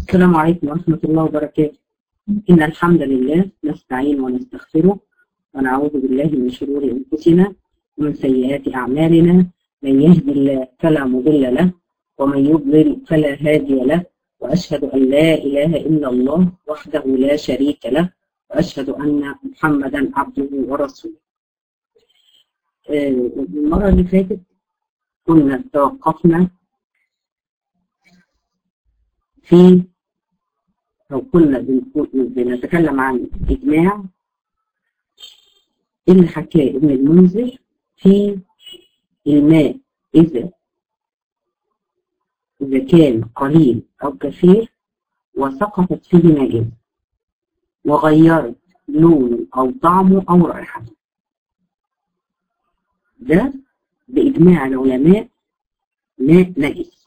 السلام عليكم ورحمة الله وبركاته إن الحمد لله نستعين ونستغفره ونعوذ بالله من شرور أنفسنا ومن سيئات أعمالنا من يهد الله فلا مضل له ومن يضلل فلا هادي له وأشهد أن لا إله إلا الله وحده لا شريك له وأشهد أن محمدا عبده ورسوله آه، المرة اللي فاتت كنا توقفنا في لو كنا بنقول- بنتكلم عن إجماع اللي حكاه ابن المنذر في الماء إذا إذا كان قليل أو كثير وسقطت فيه نجاسة وغيرت لونه أو طعمه أو رائحته ده بإجماع العلماء ماء نجس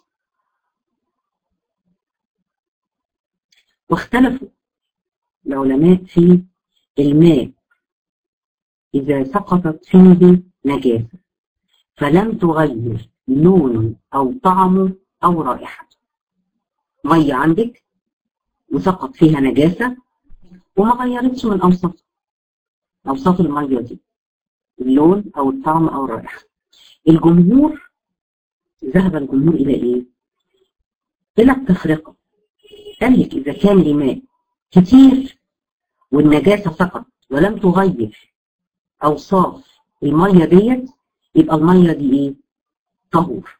واختلفوا العلماء في الماء إذا سقطت فيه نجاسة فلم تغير لونه أو طعمه أو رائحته مية عندك وسقط فيها نجاسة وما غيرتش من أوصافها أوصاف المية دي اللون أو الطعم أو الرائحة الجمهور ذهب الجمهور إلى إيه؟ إلى التفرقة قال لك إذا كان الماء كتير والنجاسة سقط ولم تغير أوصاف المية ديت يبقى المية دي إيه؟ طهور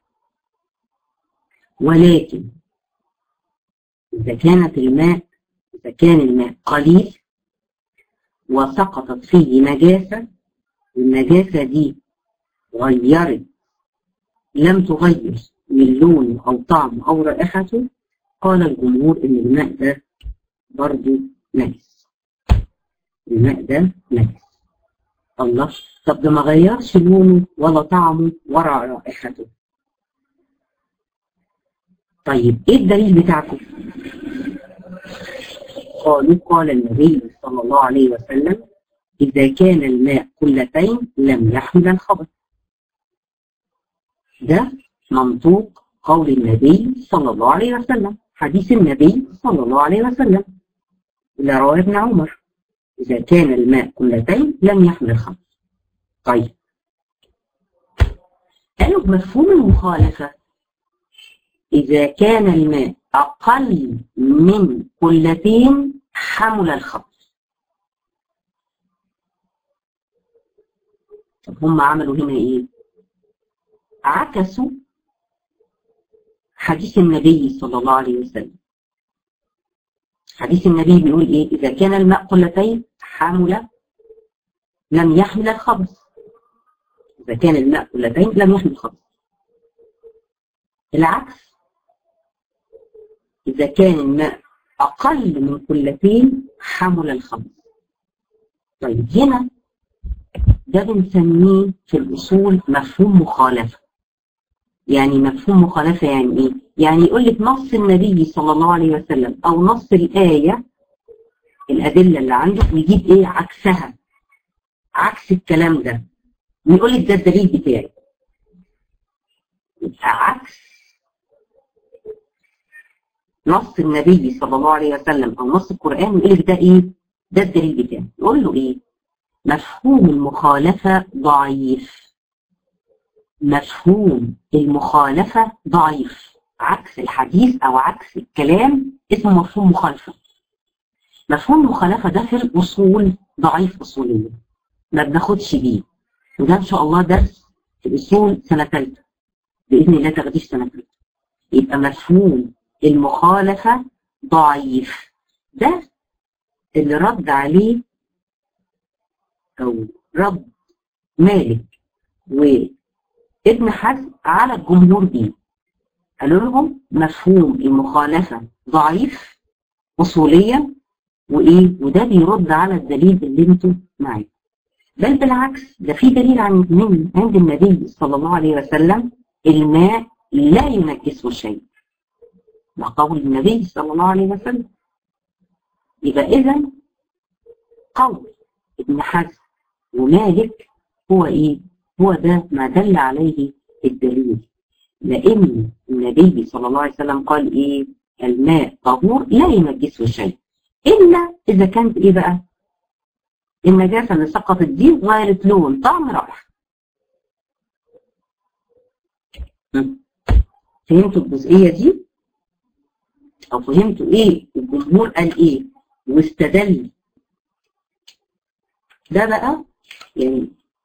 ولكن إذا كانت الماء إذا كان الماء قليل وسقطت فيه نجاسة والنجاسة دي غيرت لم تغير من لونه أو طعمه أو رائحته قال الجمهور إن الماء ده برضه نجس الماء ده نجس الله طب ده ما غيرش لونه ولا طعمه ولا رائحته طيب ايه الدليل بتاعكم قالوا قال النبي صلى الله عليه وسلم إذا كان الماء قلتين لم يحمل الخبث ده منطوق قول النبي صلى الله عليه وسلم حديث النبي صلى الله عليه وسلم اللي رواه ابن عمر إذا كان الماء قلتين لم يحمل الخبث طيب قالوا بمفهوم المخالفة إذا كان الماء أقل من قلتين حمل الخبث طب هم عملوا هنا إيه؟ عكسوا حديث النبي صلى الله عليه وسلم حديث النبي بيقول إيه؟ إذا كان الماء قلتين حمل لم يحمل الخبث إذا كان الماء قلتين لم يحمل الخبث العكس إذا كان الماء أقل من قلتين حمل الخبث طيب هنا ده بنسميه في الأصول مفهوم مخالفة يعني مفهوم مخالفة يعني إيه؟ يعني يقول لك نص النبي صلى الله عليه وسلم أو نص الآية الأدلة اللي عنده يجيب إيه عكسها عكس الكلام ده ويقول لك ده الدليل بتاعي يبقى عكس نص النبي صلى الله عليه وسلم او نص القران يقول لك ده ايه؟ ده الدليل بتاعه يقول له ايه؟ مفهوم المخالفه ضعيف مفهوم المخالفه ضعيف عكس الحديث او عكس الكلام اسمه مفهوم مخالفه مفهوم المخالفه ده في الاصول ضعيف اصوليا ما بناخدش بيه وده ان شاء الله درس في الاصول سنه ثالثه باذن الله تاخديه سنه ثالثه يبقى مفهوم المخالفة ضعيف ده اللي رد عليه أو رد مالك وابن حزم على الجمهور بيه قالوا لهم مفهوم المخالفة ضعيف أصوليا وإيه وده بيرد على الدليل اللي انتوا معاه بل بالعكس ده في دليل عن من عند النبي صلى الله عليه وسلم الماء لا ينجسه شيء ده قول النبي صلى الله عليه وسلم يبقى إذا قول ابن حزم ومالك هو إيه؟ هو ده ما دل عليه الدليل لأن النبي صلى الله عليه وسلم قال إيه؟ الماء طهور لا ينجسه شيء إلا إذا كانت إيه بقى النجاسة اللي سقطت دي غيرت لون طعم رائحة فهمتوا الجزئية دي أو فهمتوا إيه الجمهور قال إيه واستدل ده بقى يعني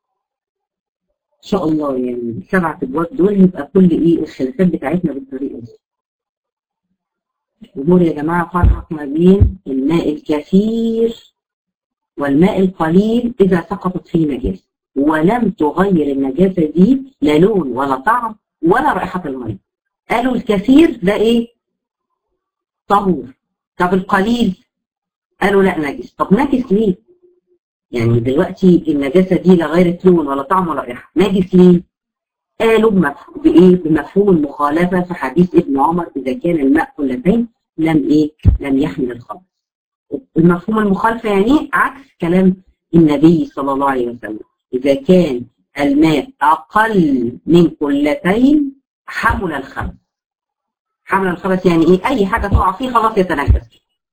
ان شاء الله يعني السبعة ابواب دول يبقى كل ايه الخلافات بتاعتنا بالطريقه دي. الجمهور يا جماعه فرق ما بين الماء الكثير والماء القليل اذا سقطت فيه نجاسه ولم تغير النجاسه دي لا لون ولا طعم ولا رائحه الماء. قالوا الكثير ده ايه؟ طهور. طب القليل قالوا لا نجس. طب نجس ليه؟ يعني دلوقتي النجاسه دي لا غيرت لون ولا طعم ولا رائحه نجس ليه؟ قالوا بايه؟ بمفهوم المخالفه في حديث ابن عمر اذا كان الماء قلتين لم ايه؟ لم يحمل الخبث. المفهوم المخالفه يعني عكس كلام النبي صلى الله عليه وسلم اذا كان الماء اقل من قلتين حمل الخبث. حمل الخبث يعني ايه؟ اي حاجه تقع فيه خلاص يتنجس.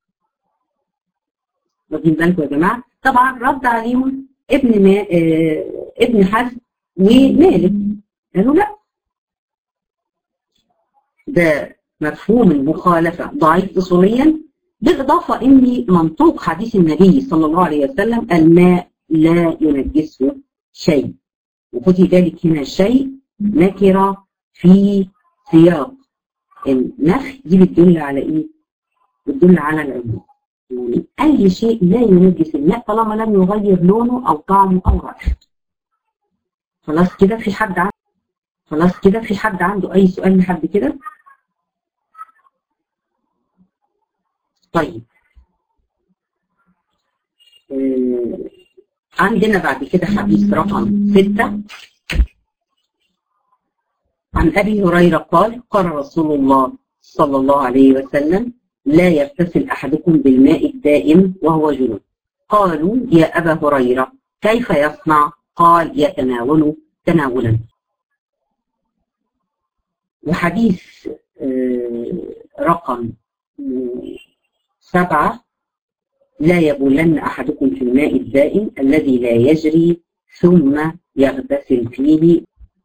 واخدين بالكم يا جماعه؟ طبعا رد عليهم ابن ما آه ابن حزم ومالك قالوا لا ده مفهوم المخالفة ضعيف أصوليا بالإضافة إن منطوق حديث النبي صلى الله عليه وسلم الماء لا ينجسه شيء وخدي بالك هنا الشيء نكرة في سياق النفي دي بتدل على إيه؟ بتدل على العموم يعني أي شيء لا ينجس الماء طالما لم يغير لونه أو طعمه أو رائحته. خلاص كده في حد عنده خلاص كده في حد عنده أي سؤال لحد كده؟ طيب آه عندنا بعد كده حديث رقم ستة عن أبي هريرة قال قال رسول الله صلى الله عليه وسلم لا يغتسل أحدكم بالماء الدائم وهو جنوب قالوا يا أبا هريرة كيف يصنع قال يتناول تناولا وحديث رقم سبعة لا يبولن أحدكم في الماء الدائم الذي لا يجري ثم يغتسل فيه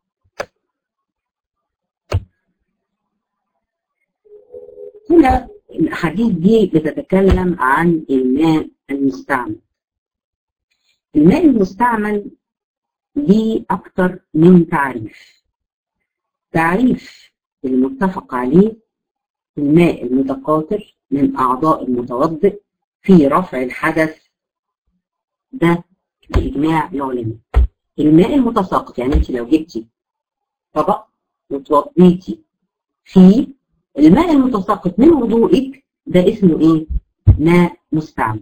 هنا الأحاديث دي بتتكلم عن الماء المستعمل الماء المستعمل ليه أكتر من تعريف تعريف المتفق عليه الماء المتقاطر من أعضاء المتوضئ في رفع الحدث ده بإجماع العلماء الماء المتساقط يعني أنت لو جبتي طبق وتوضيتي فيه الماء المتساقط من وضوئك ده اسمه ايه؟ ماء مستعمل.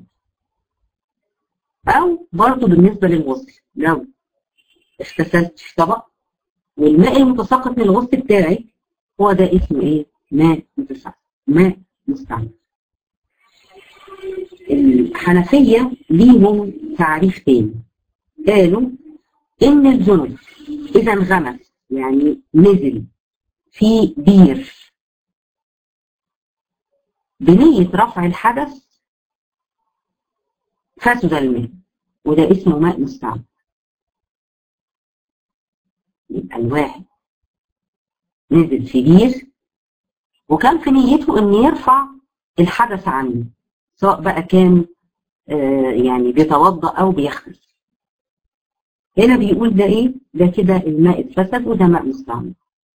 أو برضه بالنسبة للغسل لو اغتسلت في طبق والماء المتساقط من الغسل بتاعك هو ده اسمه ايه؟ ماء متساقط ماء مستعمل. الحنفية ليهم تعريف تاني قالوا إن الجنب إذا انغمس يعني نزل في بير بنية رفع الحدث فسد الماء وده اسمه ماء مستعمل يبقى الواحد نزل في بير وكان في نيته ان يرفع الحدث عنه سواء بقى كان آه يعني بيتوضا او بيغتسل هنا بيقول ده ايه ده كده الماء اتفسد وده ماء مستعمل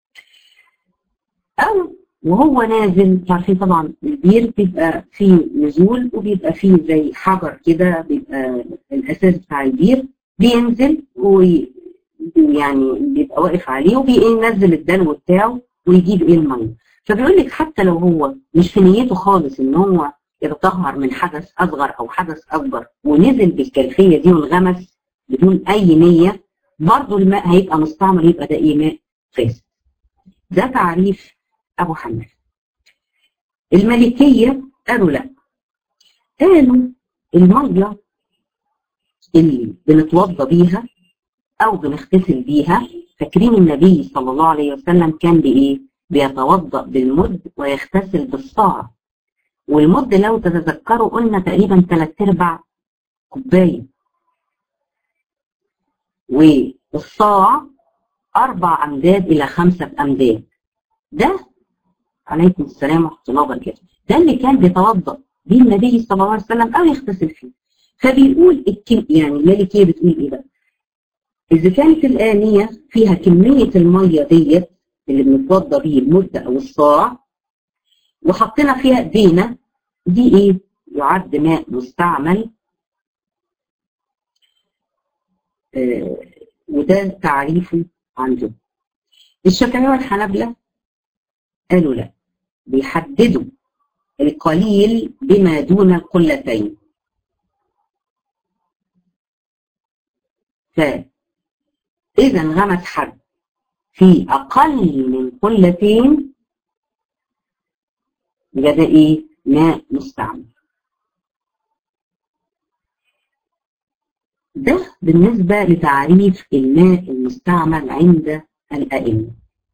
او وهو نازل عارفين طبعا البير بيبقى فيه نزول وبيبقى فيه زي حجر كده بيبقى الاساس بتاع البير بينزل ويعني بيبقى واقف عليه وبينزل الدلو بتاعه ويجيب ايه الميه فبيقول لك حتى لو هو مش في نيته خالص ان هو يتطهر من حدث اصغر او حدث اكبر ونزل بالكيفيه دي وانغمس بدون اي نيه برضه الماء هيبقى مستعمل يبقى ده ايه ماء فاسد ده تعريف أبو حنيفة المالكية قالوا لا قالوا المية اللي بنتوضى بيها أو بنغتسل بيها فاكرين النبي صلى الله عليه وسلم كان بإيه؟ بيتوضأ بالمد ويغتسل بالصاع والمد لو تتذكروا قلنا تقريبا ثلاث ارباع كوبايه والصاع اربع امداد الى خمسه امداد ده عليكم السلام ورحمه الله وبركاته ده اللي كان بيتوضا به النبي صلى الله عليه وسلم او يغتسل فيه فبيقول الكم يعني الملكيه بتقول ايه بقى؟ اذا كانت الانيه فيها كميه الميه ديت اللي بنتوضا بيه المده او الصاع وحطينا فيها ايدينا دي ايه؟ يعد ماء مستعمل آه وده تعريفه عندهم الشافعية والحنابلة قالوا لا بيحددوا القليل بما دون القلتين فإذا انغمس حد في أقل من قلتين يبقى ده إيه؟ ماء مستعمل ده بالنسبة لتعريف الماء المستعمل عند الأئمة.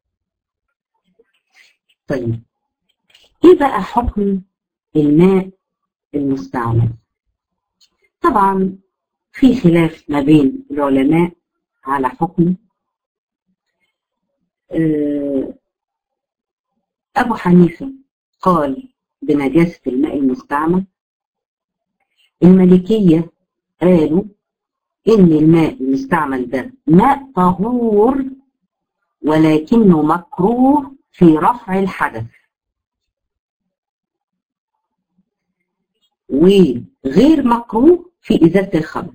طيب إيه بقى حكم الماء المستعمل؟ طبعا في خلاف ما بين العلماء على حكم أبو حنيفة قال بنجاسة الماء المستعمل الملكية قالوا إن الماء المستعمل ده ماء طهور ولكنه مكروه في رفع الحدث وغير مكروه في إزالة الخبث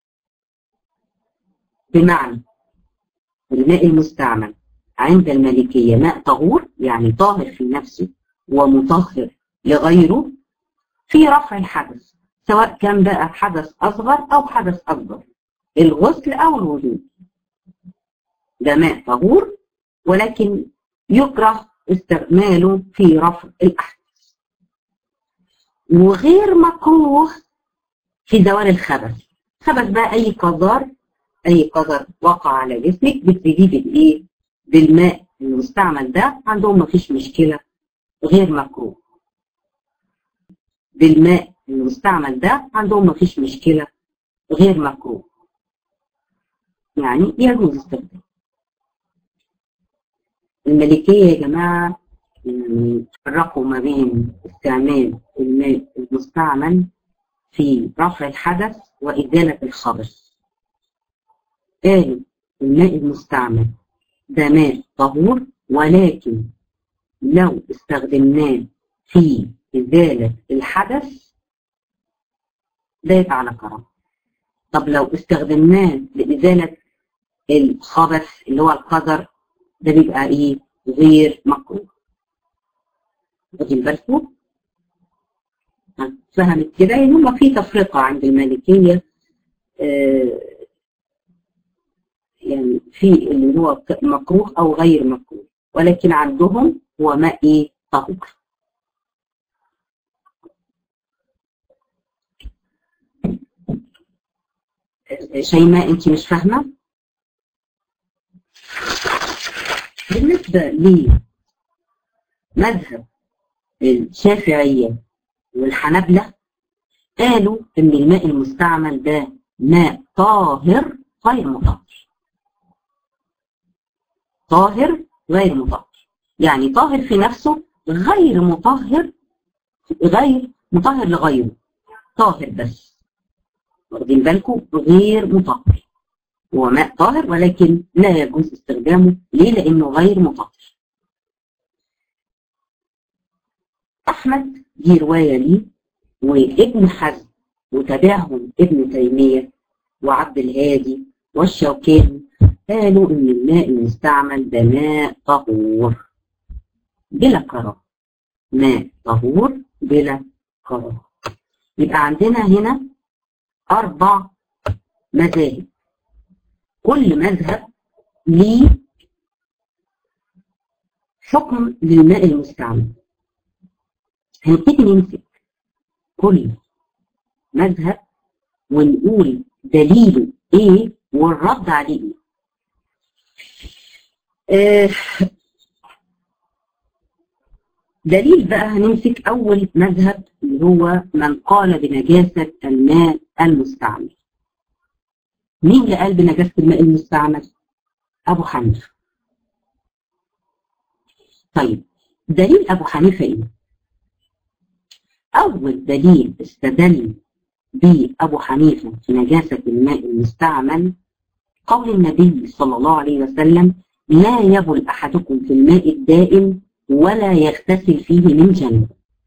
بمعنى الماء المستعمل عند المالكية ماء طهور يعني طاهر في نفسه ومطهر لغيره في رفع الحدث سواء كان بقى حدث أصغر أو حدث أكبر الغسل أو الوضوء ده ماء طهور ولكن يكره استعماله في رفع الأحداث وغير مكروه في زوال الخبث خبث بقى أي قذر أي قذر وقع على جسمك بتجيبيه بالإيه؟ بالماء المستعمل ده عندهم مفيش مشكلة غير مكروه بالماء المستعمل ده عندهم مفيش مشكلة غير مكروه يعني يجوز استخدامه الملكية يا جماعة يعني فرقوا ما بين استعمال الماء المستعمل في رفع الحدث وإزالة الخبث قالوا الماء المستعمل ده ماء طهور ولكن لو استخدمناه في إزالة الحدث ده على كرم طب لو استخدمناه لإزالة الخبث اللي هو القدر ده بيبقى ايه غير مكروه واخدين بالكم فهمت كده يعني هما في تفرقة عند المالكية آه يعني في اللي هو مكروه أو غير مكروه ولكن عندهم هو ماء ايه طهور شيماء انت مش فاهمه بالنسبة لمذهب الشافعية والحنبلة قالوا إن الماء المستعمل ده ماء طاهر غير مطهر طاهر غير مطهر يعني طاهر في نفسه غير مطهر غير مطهر لغيره طاهر بس واخدين بالكم غير مطهر هو ماء طاهر ولكن لا يجوز استخدامه ليه؟ لأنه غير مطهر. أحمد دي رواية ليه وابن حزم وتابعهم ابن تيمية وعبد الهادي والشوكاني قالوا إن الماء المستعمل ده ماء طهور بلا كراهة. ماء طهور بلا كراهة. يبقى عندنا هنا أربع مذاهب كل مذهب ليه حكم للماء المستعمل هنبتدي نمسك كل مذهب ونقول دليله ايه والرد عليه ايه آه دليل بقى هنمسك أول مذهب اللي هو من قال بنجاسة الماء المستعمل مين اللي قال بنجاسة الماء المستعمل؟ أبو حنيفة طيب دليل أبو حنيفة إيه؟ أول دليل استدل به أبو حنيفة في نجاسة الماء المستعمل قول النبي صلى الله عليه وسلم لا يبل أحدكم في الماء الدائم ولا يغتسل فيه من جنب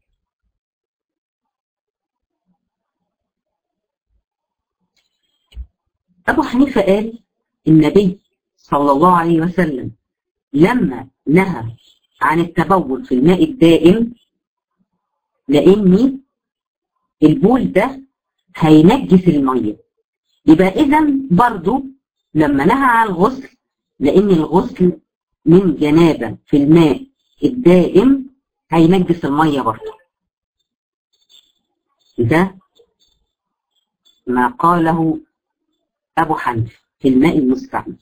أبو حنيفة قال النبي صلى الله عليه وسلم لما نهى عن التبول في الماء الدائم لأن البول ده هينجس المية يبقى إذا برضو لما نهى عن الغسل لأن الغسل من جنابة في الماء الدائم هينجس المية برضو ده ما قاله أبو حنيفة في الماء المستعمل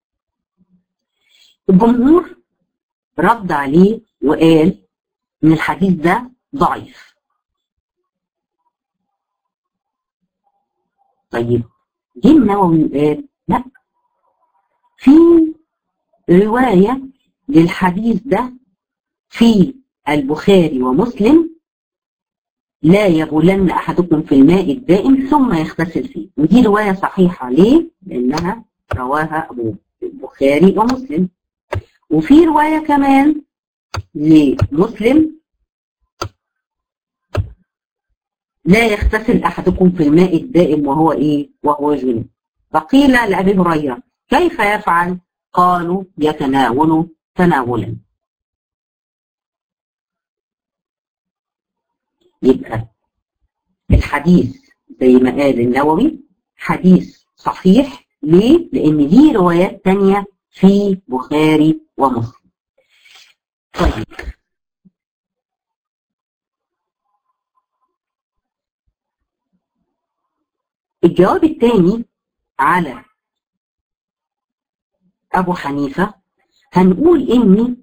الجمهور رد عليه وقال إن الحديث ده ضعيف طيب جه النووي قال لا في رواية للحديث ده في البخاري ومسلم لا يبولن أحدكم في الماء الدائم ثم يغتسل فيه ودي رواية صحيحة ليه؟ لأنها رواها أبو البخاري ومسلم وفي رواية كمان لمسلم لا يغتسل أحدكم في الماء الدائم وهو إيه؟ وهو جنوب فقيل لأبي هريرة كيف يفعل؟ قالوا يتناول تناولا يبقى الحديث زي ما قال النووي حديث صحيح ليه؟ لأن دي روايات تانية في بخاري ومسلم. طيب الجواب الثاني على أبو حنيفة هنقول إني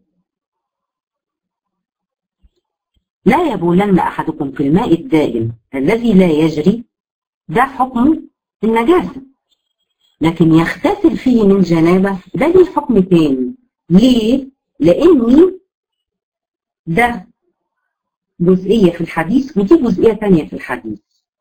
لا يبولن أحدكم في الماء الدائم الذي لا يجري ده حكم النجاسة لكن يغتسل فيه من جنابة ده ليه حكم تاني ليه؟ لأني ده جزئية في الحديث ودي جزئية تانية في الحديث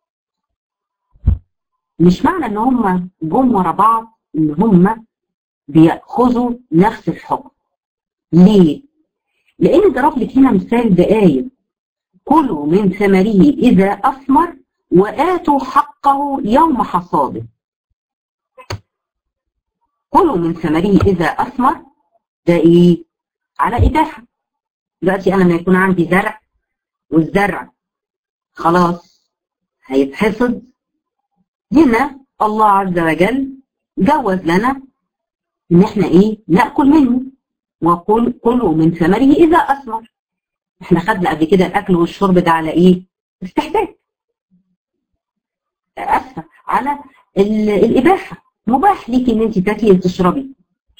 مش معنى ان هم جم ورا بعض ان هم بيأخذوا نفس الحكم ليه؟ لأن ضرب لك هنا مثال بآية كلوا من ثمره إذا أثمر وآتوا حقه يوم حصاده كلوا من ثمره إذا أثمر ده إيه؟ على إباحة دلوقتي أنا لما يكون عندي زرع والزرع خلاص هيتحصد هنا الله عز وجل جوز لنا إن إحنا إيه؟ نأكل منه وقل كلوا من ثمره إذا أثمر إحنا خدنا قبل كده الأكل والشرب ده على إيه؟ استحباب أسفة على الإباحة مباح ليك ان انت تاكلي وتشربي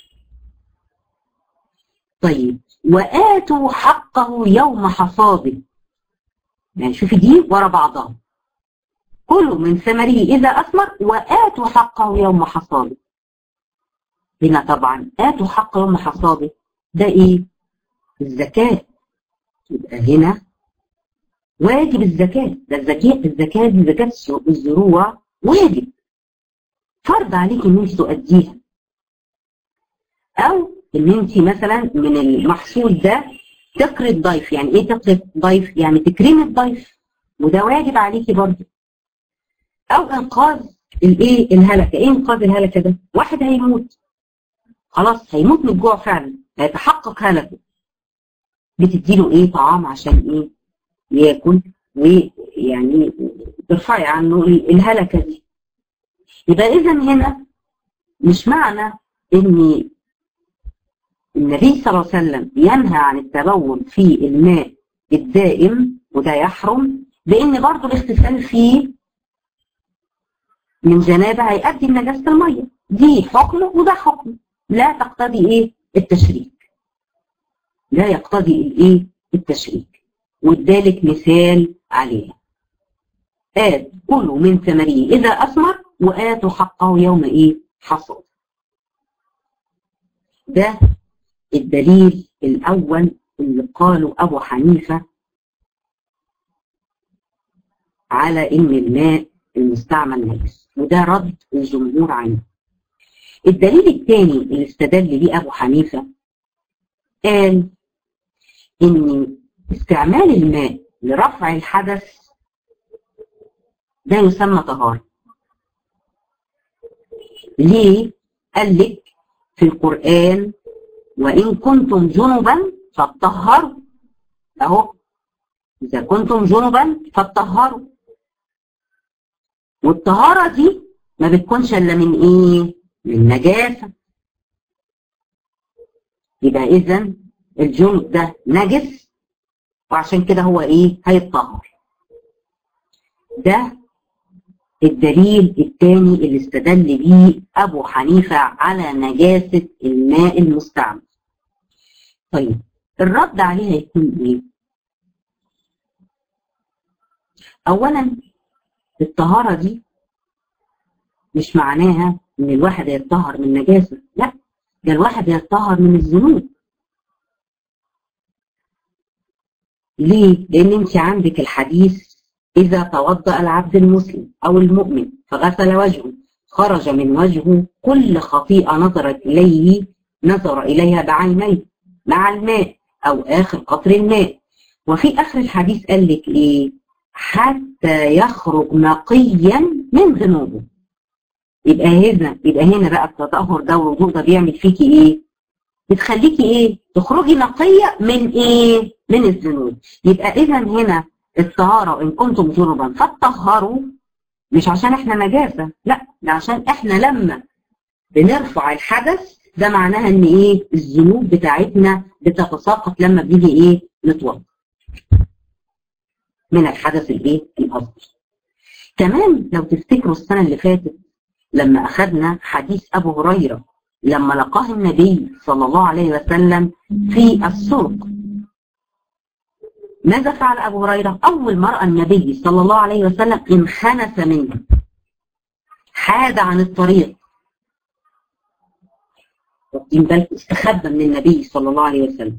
طيب واتوا حقه يوم حصاده يعني شوفي دي ورا بعضها كلوا من ثمره اذا اثمر واتوا حقه يوم حصاده هنا طبعا اتوا حقه يوم حصاده ده ايه الزكاه يبقى هنا واجب الزكاه ده الزكاه الزكاه دي زكاه الزروع واجب فرض عليك ان انت تؤديها او ان انت مثلا من المحصول ده تقري الضيف يعني ايه تقري الضيف يعني تكريم الضيف وده واجب عليكي برضه او انقاذ الايه الهلكه ايه انقاذ الهلكه ده واحد هيموت خلاص هيموت من الجوع فعلا هيتحقق هلكه بتديله ايه طعام عشان ايه ياكل ويعني ترفعي عنه الهلكه دي يبقى اذا هنا مش معنى ان النبي صلى الله عليه وسلم ينهى عن التبول في الماء الدائم وده يحرم لان برضه الاغتسال فيه من جنابه هيؤدي لنجاسه الميه دي حكم وده حكم لا تقتضي ايه التشريك لا يقتضي الايه التشريك وادالك مثال عليها آت كلوا من ثمره إذا أثمر وآتوا حقه يوم إيه حصاد ده الدليل الأول اللي قاله أبو حنيفة على إن الماء المستعمل نجس وده رد الجمهور عنه الدليل الثاني اللي استدل بيه أبو حنيفة قال إن استعمال الماء لرفع الحدث ده يسمى طهارة ليه؟ قال لك في القرآن وإن كنتم جنبا فاتطهروا أهو إذا كنتم جنبا فاتطهروا والطهارة دي ما بتكونش إلا من إيه؟ من نجاسة يبقى إذا الجنب ده نجس وعشان كده هو إيه؟ هيتطهر ده الدليل الثاني اللي استدل بيه أبو حنيفة على نجاسة الماء المستعمل طيب الرد عليها يكون إيه؟ أولا الطهارة دي مش معناها إن الواحد يتطهر من نجاسة لا ده الواحد يتطهر من الذنوب ليه؟ لأن أنت عندك الحديث إذا توضأ العبد المسلم أو المؤمن فغسل وجهه خرج من وجهه كل خطيئة نظرت إليه نظر إليها بعينيه مع الماء أو آخر قطر الماء وفي آخر الحديث قال لك إيه حتى يخرج نقيا من ذنوبه يبقى هنا يبقى هنا بقى التطهر ده والوضوء ده بيعمل فيكي ايه؟ بتخليكي ايه؟ تخرجي نقيه من ايه؟ من الذنوب يبقى اذا هنا الطهاره ان كنتم جنبا فاتطهروا مش عشان احنا نجاسه لا ده عشان احنا لما بنرفع الحدث ده معناها ان ايه؟ الذنوب بتاعتنا بتتساقط لما بنيجي ايه؟ نتوضا من الحدث الايه؟ الاصغر كمان لو تفتكروا السنه اللي فاتت لما أخذنا حديث أبو هريرة لما لقاه النبي صلى الله عليه وسلم في السوق ماذا فعل أبو هريرة؟ أول ما رأى النبي صلى الله عليه وسلم انخنس منه حاد عن الطريق واخدين بالكم استخبى من النبي صلى الله عليه وسلم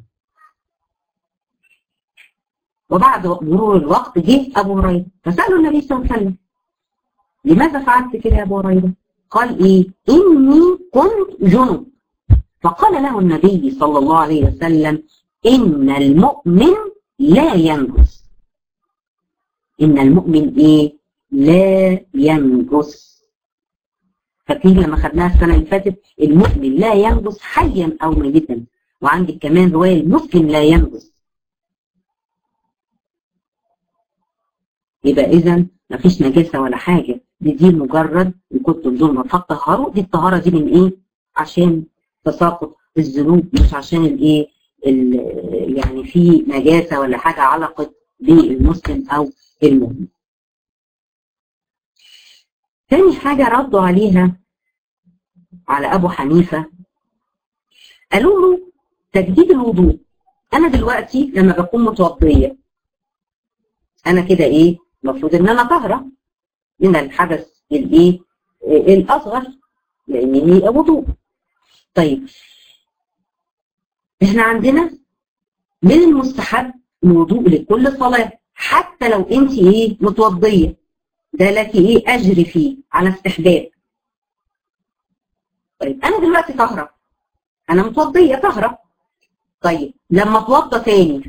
وبعد مرور الوقت جه أبو هريرة فسأله النبي صلى الله عليه وسلم لماذا فعلت كده يا أبو هريرة؟ قال إيه؟ إني كنت جنب فقال له النبي صلى الله عليه وسلم إن المؤمن لا ينجس إن المؤمن إيه؟ لا ينجس فاكرين لما خدناها السنة اللي فاتت المؤمن لا ينجس حيا أو ميتا وعندك كمان رواية المسلم لا ينجس يبقى إذا مفيش نجاسة ولا حاجة دي دي مجرد ان كنتم ظلما فالطهارة دي الطهارة دي من ايه؟ عشان تساقط الذنوب مش عشان الايه؟ يعني في نجاسة ولا حاجة علقت بالمسلم او المؤمن. تاني حاجة ردوا عليها على ابو حنيفة قالوا له تجديد الوضوء انا دلوقتي لما بكون متوضية انا كده ايه؟ المفروض ان انا طاهره من الحدث الايه الاصغر لان هي وضوء طيب احنا عندنا من المستحب الوضوء لكل صلاه حتى لو انت ايه متوضيه ده لك ايه اجر فيه على استحباب طيب انا دلوقتي طاهره انا متوضيه طاهره طيب لما اتوضى تاني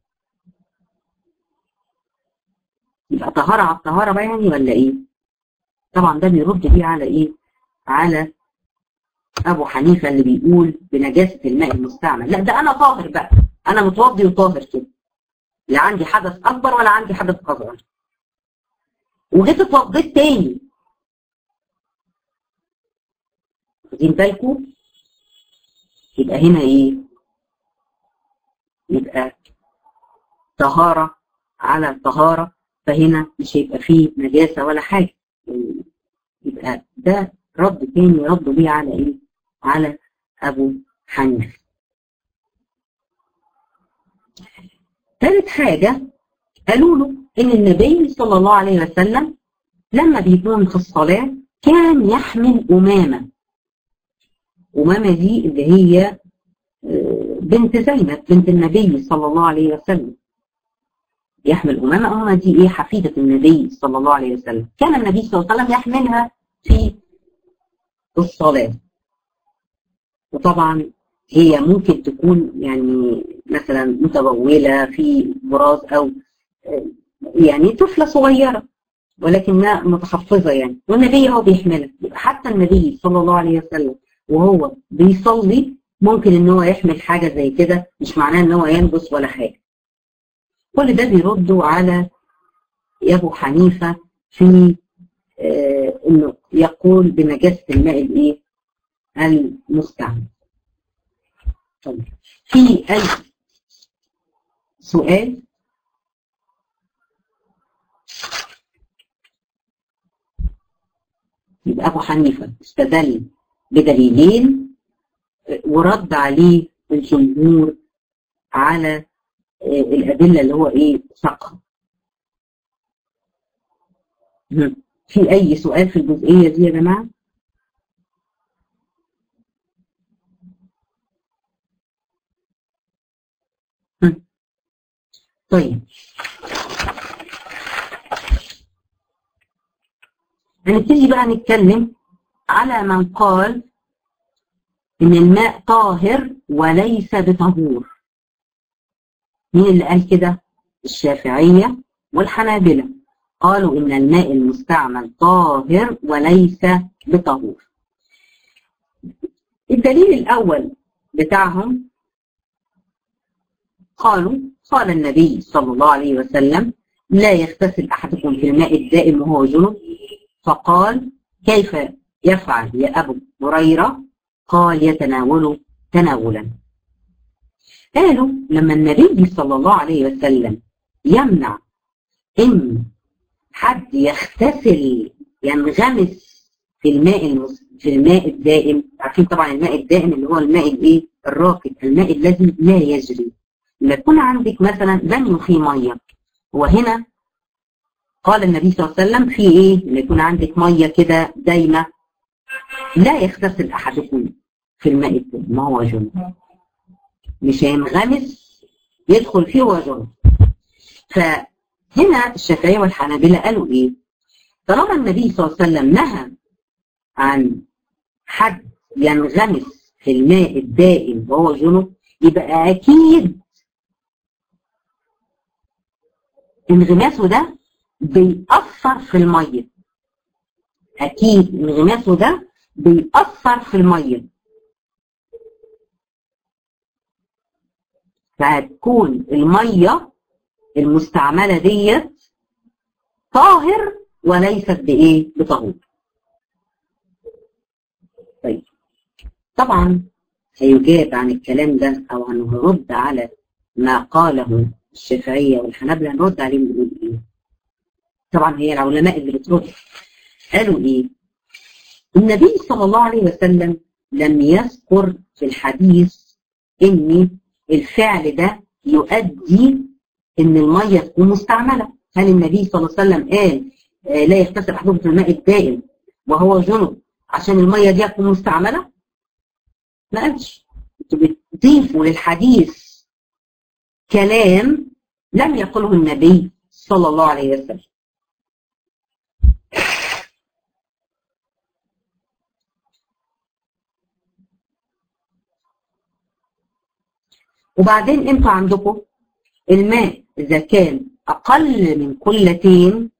يبقى طهارة على الطهارة بقى يعني ولا ايه؟ طبعا ده بيرد بيه على ايه؟ على ابو حنيفة اللي بيقول بنجاسة الماء المستعمل، لا ده انا طاهر بقى، انا متوضي وطاهر كده. لا عندي حدث اكبر ولا عندي حدث اصغر. وجيت اتوضيت تاني. واخدين بالكم؟ يبقى هنا ايه؟ يبقى طهارة على طهارة فهنا مش هيبقى فيه نجاسة ولا حاجة يبقى ده رد تاني ردوا بيه على ايه؟ على أبو حنيفة. ثالث حاجة قالوا له ان النبي صلى الله عليه وسلم لما بيكون في الصلاة كان يحمل أمامة أمامة دي اللي هي بنت زينب بنت النبي صلى الله عليه وسلم يحمل أمامة أمامة دي إيه حفيدة النبي صلى الله عليه وسلم كان النبي صلى الله عليه وسلم يحملها في الصلاة وطبعا هي ممكن تكون يعني مثلا متبولة في براز أو يعني طفلة صغيرة ولكنها متحفظة يعني والنبي هو بيحملها حتى النبي صلى الله عليه وسلم وهو بيصلي ممكن ان هو يحمل حاجة زي كده مش معناه ان هو ينبس ولا حاجة كل ده بيردوا على ابو حنيفة في آه انه يقول بنجاسة الماء الايه المستعمل طيب في اي سؤال يبقى ابو حنيفة استدل بدليلين ورد عليه الجمهور على الأدلة اللي هو إيه ساقها في أي سؤال في الجزئية دي يا جماعة؟ طيب هنبتدي بقى نتكلم على من قال إن الماء طاهر وليس بطهور مين اللي قال كده؟ الشافعية والحنابلة قالوا إن الماء المستعمل طاهر وليس بطهور الدليل الأول بتاعهم قالوا قال النبي صلى الله عليه وسلم لا يغتسل أحدكم في الماء الدائم وهو جنب فقال كيف يفعل يا أبو هريرة قال يتناول تناولا قالوا لما النبي صلى الله عليه وسلم يمنع ان حد يغتسل ينغمس في الماء المس... في الماء الدائم عارفين طبعا الماء الدائم اللي هو الماء الايه الراكد الماء الذي لا يجري لما يكون عندك مثلا بني فيه ميه وهنا قال النبي صلى الله عليه وسلم في ايه لما يكون عندك ميه كده دايمه لا يغتسل احدكم في الماء الدائم ما هو جنب مش هينغمس يدخل فيه هو جنب فهنا الشافعية والحنابلة قالوا ايه طالما النبي صلى الله عليه وسلم نهى عن حد ينغمس في الماء الدائم وهو جنب يبقى اكيد انغماسه ده بيأثر في المية اكيد انغماسه ده بيأثر في المية فهتكون المية المستعملة ديت طاهر وليست بإيه؟ بطهور. طيب طبعا هيجاب عن الكلام ده أو هنرد على ما قاله الشافعية والحنابلة هنرد عليهم بنقول إيه؟ طبعا هي العلماء اللي بترد قالوا إيه؟ النبي صلى الله عليه وسلم لم يذكر في الحديث إن الفعل ده يؤدي ان الميه تكون مستعمله هل النبي صلى الله عليه وسلم قال آه لا يغتسل احدكم في الماء الدائم وهو جنب عشان الميه دي تكون مستعمله ما قالش انتوا بتضيفوا للحديث كلام لم يقله النبي صلى الله عليه وسلم وبعدين انتوا عندكم الماء اذا كان اقل من قلتين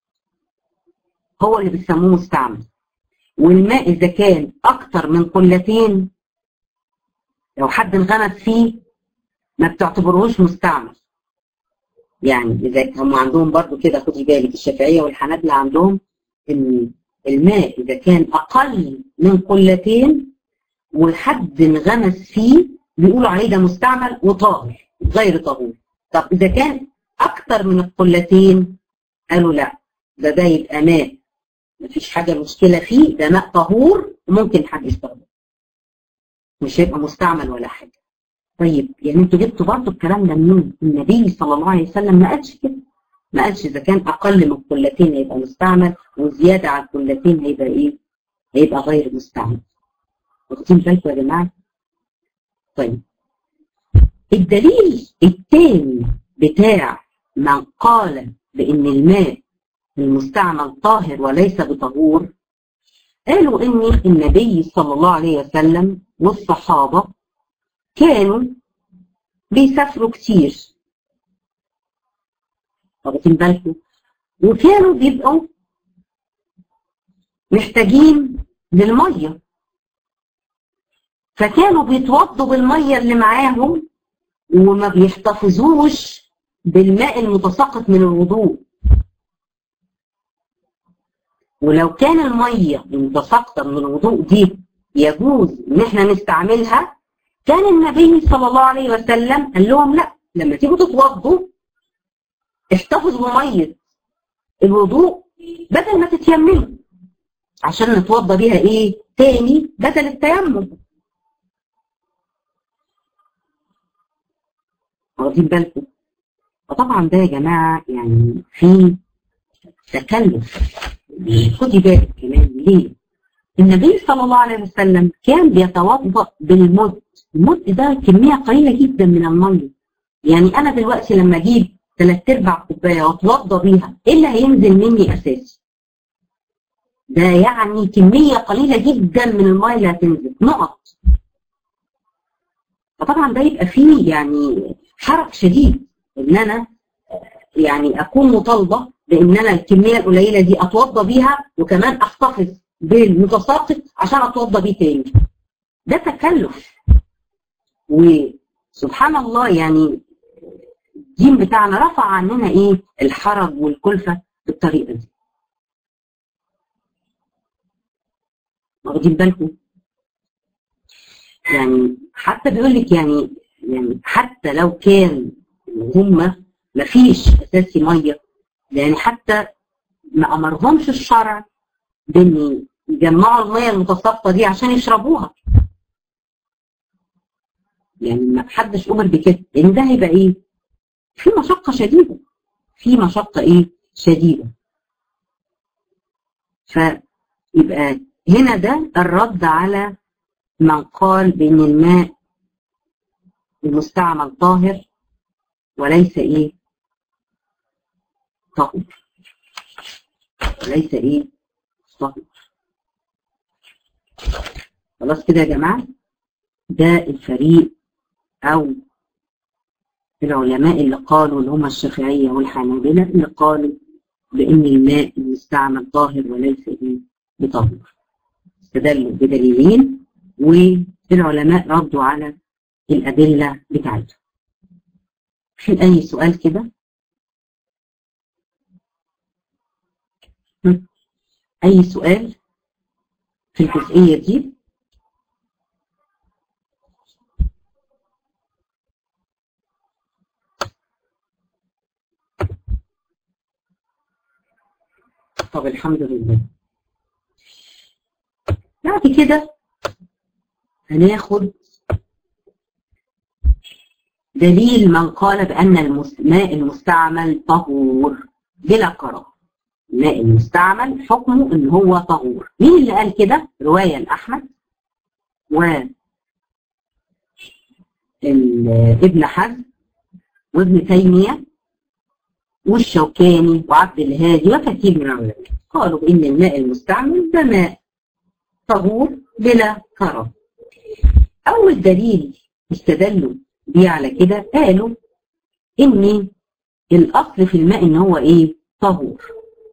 هو اللي بيسموه مستعمل والماء اذا كان اكتر من قلتين لو حد انغمس فيه ما بتعتبروهوش مستعمل يعني اذا هم عندهم برضو كده خدي بالك الشافعيه والحنابله عندهم ان الماء اذا كان اقل من قلتين وحد انغمس فيه بيقولوا عليه ده مستعمل وطاهر غير طهور طب اذا كان اكتر من القلتين قالوا لا ده ده يبقى ماء مفيش حاجه مشكله فيه ده ماء طهور وممكن حد يستخدمه مش هيبقى مستعمل ولا حاجه طيب يعني انتوا جبتوا برضه الكلام ده منين؟ النبي صلى الله عليه وسلم ما قالش كده ما قالش اذا كان اقل من قلتين هيبقى مستعمل وزياده عن قلتين هيبقى ايه؟ هيبقى غير مستعمل. واخدين بالكم يا جماعه؟ طيب الدليل الثاني بتاع من قال بان الماء المستعمل طاهر وليس بطهور قالوا ان النبي صلى الله عليه وسلم والصحابه كانوا بيسافروا كتير واخدين بالكم وكانوا بيبقوا محتاجين للميه فكانوا بيتوضوا بالميه اللي معاهم وما بيحتفظوش بالماء المتساقط من الوضوء ولو كان الميه المتساقطه من الوضوء دي يجوز ان احنا نستعملها كان النبي صلى الله عليه وسلم قال لهم لا لما تيجوا تتوضوا احتفظوا بميه الوضوء بدل ما تتيمموا عشان نتوضى بيها ايه تاني بدل التيمم واخدين بالكم وطبعا ده يا جماعه يعني في تكلف خدي بالك كمان ليه النبي صلى الله عليه وسلم كان بيتوضا بالمد المد ده كميه قليله جدا من الميه يعني انا دلوقتي لما اجيب ثلاث ارباع كوبايه واتوضى بيها ايه اللي هينزل مني اساسي ده يعني كميه قليله جدا من الميه اللي هتنزل نقط فطبعا ده يبقى فيه يعني حرج شديد ان انا يعني اكون مطالبه بان انا الكميه القليله دي اتوضى بيها وكمان احتفظ بالمتساقط عشان اتوضى بيه تاني ده تكلف وسبحان الله يعني الدين بتاعنا رفع عننا ايه الحرج والكلفه بالطريقه دي واخدين بالكم يعني حتى بيقول لك يعني يعني حتى لو كان هم ما فيش اساسي ميه يعني حتى ما امرهمش الشرع بان يجمعوا الميه المتساقطه دي عشان يشربوها يعني ما حدش امر بكده لان ده هيبقى ايه في مشقه شديده في مشقه ايه شديده فيبقى هنا ده الرد على من قال بان الماء المستعمل طاهر وليس ايه طاهر وليس ايه طاهر خلاص كده يا جماعه ده الفريق او العلماء اللي قالوا اللي هم الشافعيه والحنابله اللي قالوا بان الماء المستعمل طاهر وليس ايه بطهور استدلوا بدليلين والعلماء ردوا على الأدلة بتاعتهم في أي سؤال كده أي سؤال في الجزئية دي طب الحمد لله بعد كده هناخد دليل من قال بأن الماء المستعمل طهور بلا كراهة الماء المستعمل حكمه ان هو طهور مين اللي قال كده رواية لأحمد و ابن حزم وابن تيمية والشوكاني وعبد الهادي وكثير من العلماء قالوا بأن الماء المستعمل ده ماء طهور بلا كراهة أول دليل استدلوا بيه على كده قالوا إن الأصل في الماء إن هو إيه؟ طهور.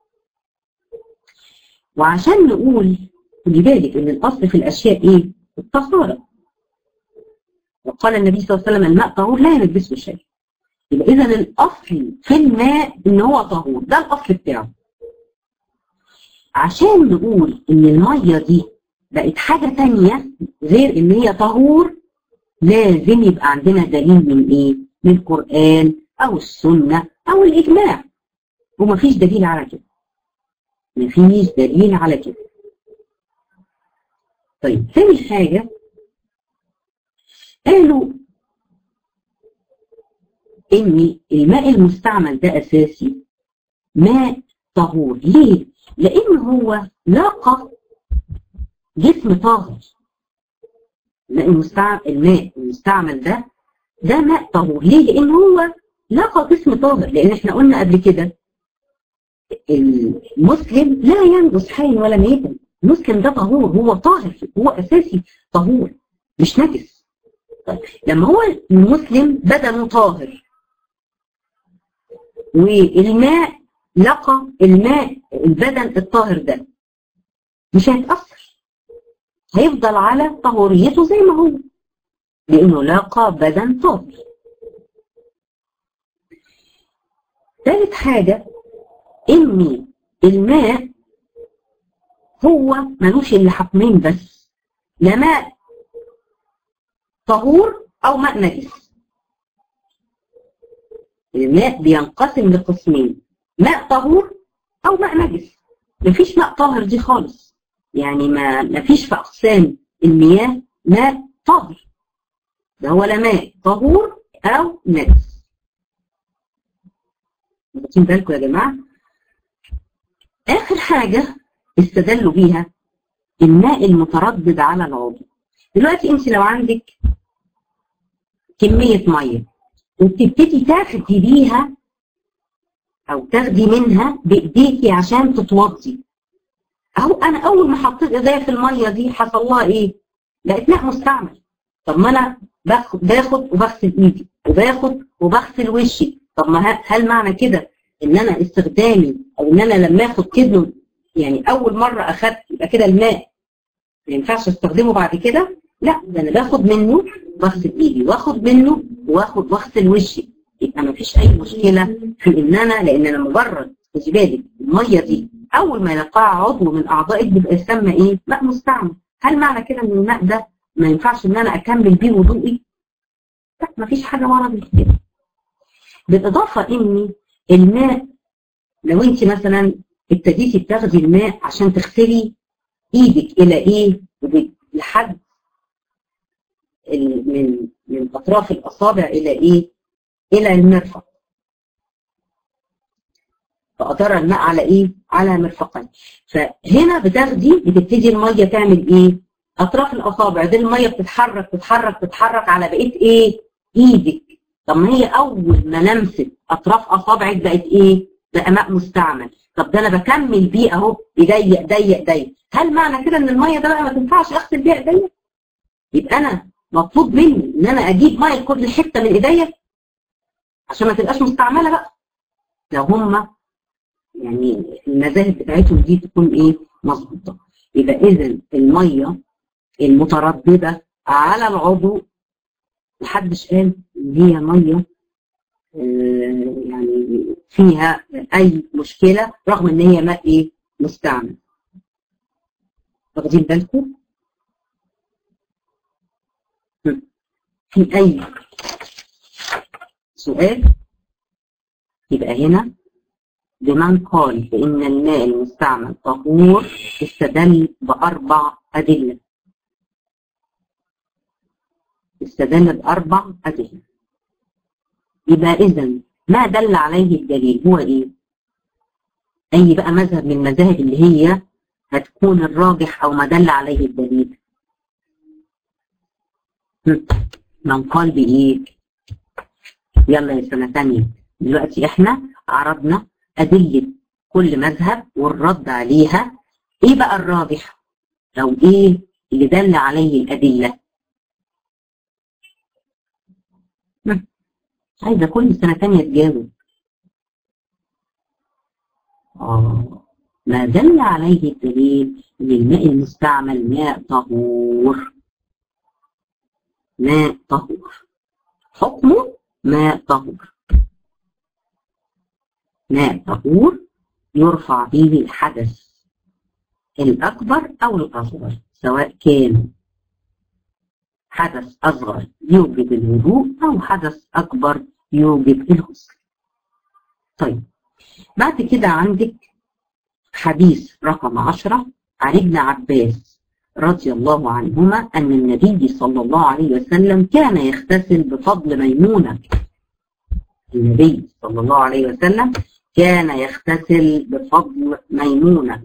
وعشان نقول خدي بالك إن الأصل في الأشياء إيه؟ الطهارة. وقال النبي صلى الله عليه وسلم الماء طهور لا يلبسه شيء. يبقى إذا الأصل في الماء إن هو طهور، ده الأصل بتاعه. عشان نقول إن المية دي بقت حاجة تانية غير إن هي طهور لازم يبقى عندنا دليل من إيه؟ من القرآن أو السنة أو الإجماع ومفيش دليل على كده مفيش دليل على كده طيب ثاني حاجة قالوا إن الماء المستعمل ده أساسي ماء طهور ليه؟ لأن هو لاقى جسم طاهر المستعمل الماء المستعمل ده ده ماء طهور ليه؟ لأن هو لاقى جسم طاهر لأن احنا قلنا قبل كده المسلم لا ينجس حيا ولا ميتا المسلم ده طهور هو طاهر هو أساسي طهور مش نجس طيب لما هو المسلم بدنه طاهر والماء لقى الماء البدن الطاهر ده مش هيتأثر هيفضل على طهوريته زي ما هو لأنه لاقى بدن طاهر ثالث حاجة إن الماء هو ملوش إلا حكمين بس لا ماء طهور أو ماء نجس الماء بينقسم لقسمين ماء طهور أو ماء نجس مفيش ماء طاهر دي خالص يعني ما مفيش في أقسام المياه ماء طاهر ده هو لا ماء طهور أو نجس واخدين بالكم يا جماعة آخر حاجة استدلوا بيها الماء المتردد على العضو دلوقتي انت لو عندك كمية مية وبتبتدي تاخدي بيها او تاخدي منها بايديكي عشان تتوضي اهو انا اول ما حطيت ايديا في المية دي حصل لها ايه لقيت ماء مستعمل طب ما انا باخد باخد وبغسل ايدي وباخد وبغسل وشي طب ما هل معنى كده ان انا استخدامي او ان انا لما اخد كده يعني اول مره اخدت يبقى كده الماء ما ينفعش استخدمه بعد كده لا ده انا باخد منه واغسل ايدي واخد منه واخد واغسل وشي يبقى ما فيش اي مشكله في ان انا لان انا مجرد خدي بالك الميه دي اول ما يلقاها عضو من اعضائك بيبقى يسمى ايه؟ ماء مستعمل هل معنى كده ان الماء ده ما ينفعش ان انا اكمل بيه وضوئي؟ لا ما فيش حاجه وردت كده بالاضافه ان الماء لو انت مثلا ابتديتي تاخدي الماء عشان تغسلي ايدك الى ايه لحد من من اطراف الاصابع الى ايه الى المرفق فأطر الماء على ايه على مرفقين فهنا بتاخدي بتبتدي الميه تعمل ايه اطراف الاصابع دي الميه بتتحرك تتحرك تتحرك على بقيه ايه ايدك طب ما هي اول ما لمست اطراف اصابعك بقت ايه بقى ماء مستعمل طب ده انا بكمل بيه اهو ايديا ايديا ايديا هل معنى كده ان الميه ده بقى ما تنفعش اغسل بيها ايديا يبقى انا مطلوب مني ان انا اجيب ميه لكل حته من ايديا عشان ما تبقاش مستعمله بقى لو هم يعني المذاهب بتاعتهم دي تكون ايه مظبوطه يبقى اذا الميه المتردده على العضو محدش قال ان هي ميه آه يعني فيها اي مشكله رغم ان هي ماء ايه مستعمل واخدين بالكم في اي سؤال يبقى هنا بمن قال بان الماء المستعمل طهور استدل باربع ادله استدل باربع ادله يبقى اذا ما دل عليه الدليل هو ايه اي بقى مذهب من المذاهب اللي هي هتكون الراجح او ما دل عليه الدليل من قال بايه يلا يا سنه ثانيه دلوقتي احنا عرضنا ادله كل مذهب والرد عليها ايه بقى الراجح او ايه اللي دل عليه الادله عايزه كل سنه ثانيه تجاوب اه ما دل عليه الدليل ان الماء المستعمل ماء طهور ماء طهور حكمه ماء طهور ماء طهور يرفع به الحدث الأكبر أو الأصغر سواء كان حدث أصغر يوجب الوضوء أو حدث أكبر يوجب الغسل طيب بعد كده عندك حديث رقم عشرة عن ابن عباس رضي الله عنهما أن النبي صلى الله عليه وسلم كان يغتسل بفضل ميمونة النبي صلى الله عليه وسلم كان يغتسل بفضل ميمونة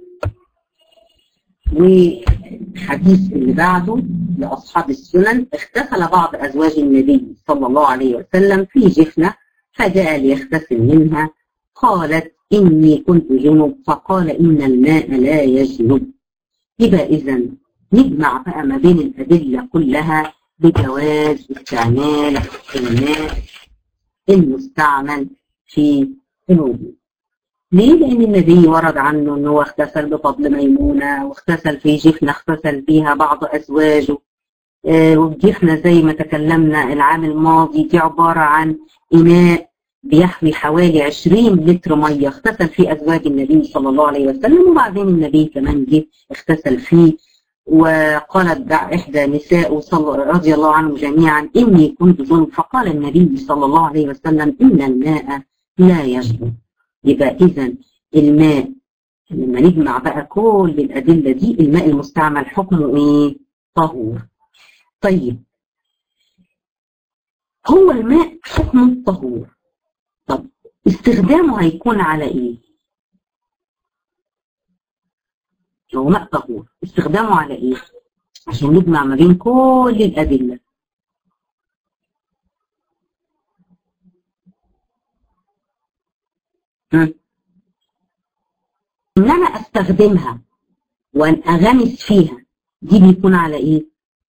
وحديث اللي بعده لأصحاب السنن اغتسل بعض أزواج النبي صلى الله عليه وسلم في جفنة فجاء ليغتسل منها قالت إني كنت جنب فقال إن الماء لا يجنب يبقى إذا نجمع بقى ما بين الأدلة كلها بجواز استعمال الماء المستعمل في الوضوء ليه؟ لأن النبي ورد عنه أنه اغتسل بفضل ميمونة واغتسل في جفنة اغتسل فيها بعض أزواجه آه والجفنة زي ما تكلمنا العام الماضي دي عبارة عن إناء بيحوي حوالي 20 لتر مية اغتسل فيه أزواج النبي صلى الله عليه وسلم وبعدين النبي كمان جه اغتسل فيه وقالت إحدى نساء رضي الله عنهم جميعا إني كنت جنب فقال النبي صلى الله عليه وسلم إن الماء لا يجنب يبقى إذا الماء لما نجمع بقى كل الأدلة دي الماء المستعمل حكمه إيه؟ طهور طيب هو الماء حكمه طهور طب استخدامه هيكون على إيه؟ هو ماء طهور استخدامه على إيه؟ عشان نجمع ما بين كل الأدلة ان انا استخدمها وان اغمس فيها دي بيكون على ايه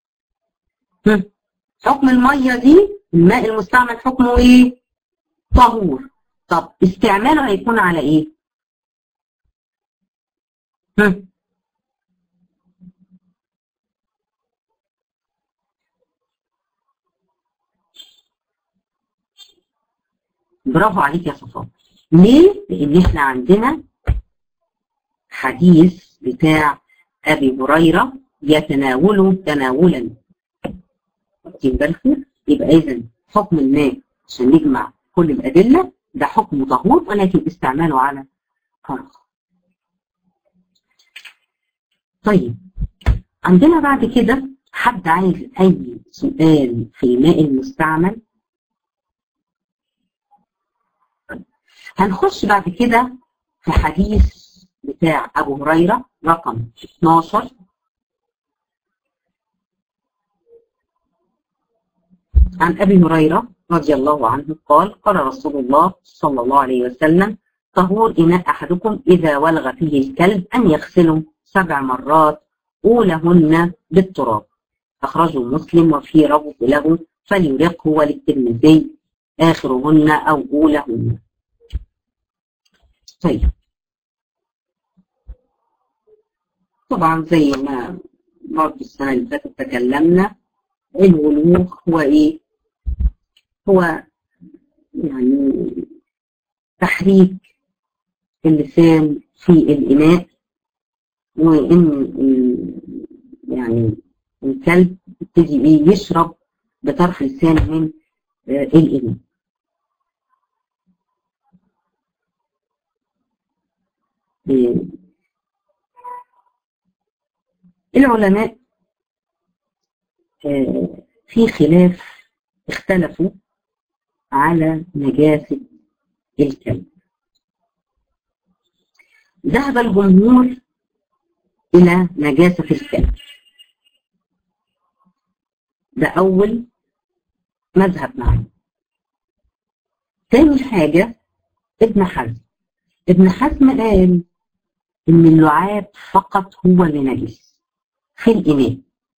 حكم الميه دي الماء المستعمل حكمه ايه طهور طب استعماله هيكون على ايه هم. برافو عليك يا صفاء ليه؟ لأن احنا عندنا حديث بتاع أبي هريرة يتناوله تناولا واخدين بالكم؟ يبقى إذا حكم الماء عشان نجمع كل الأدلة ده حكم طهور ولكن استعماله على فرق. طيب عندنا بعد كده حد عايز أي سؤال في الماء المستعمل هنخش بعد كده في حديث بتاع أبو هريرة رقم 12 عن أبي هريرة رضي الله عنه قال قال رسول الله صلى الله عليه وسلم طهور إناء أحدكم إذا ولغ فيه الكلب أن يغسله سبع مرات أولهن بالتراب أخرجه مسلم وفي ربط له فليرقه وللترمذي آخرهن أو أولهن طيب طبعا زي ما برضه السنة اللي فاتت تكلمنا الولوغ هو ايه؟ هو يعني تحريك اللسان في الإناء وإن يعني الكلب يبتدي ايه يشرب بطرف لسانه من الإناء العلماء في خلاف اختلفوا على نجاسة الكلب ذهب الجمهور إلى نجاسة الكلب ده أول مذهب معنا تاني حاجة ابن حزم ابن حزم قال إن اللعاب فقط هو اللي نجس في الإناء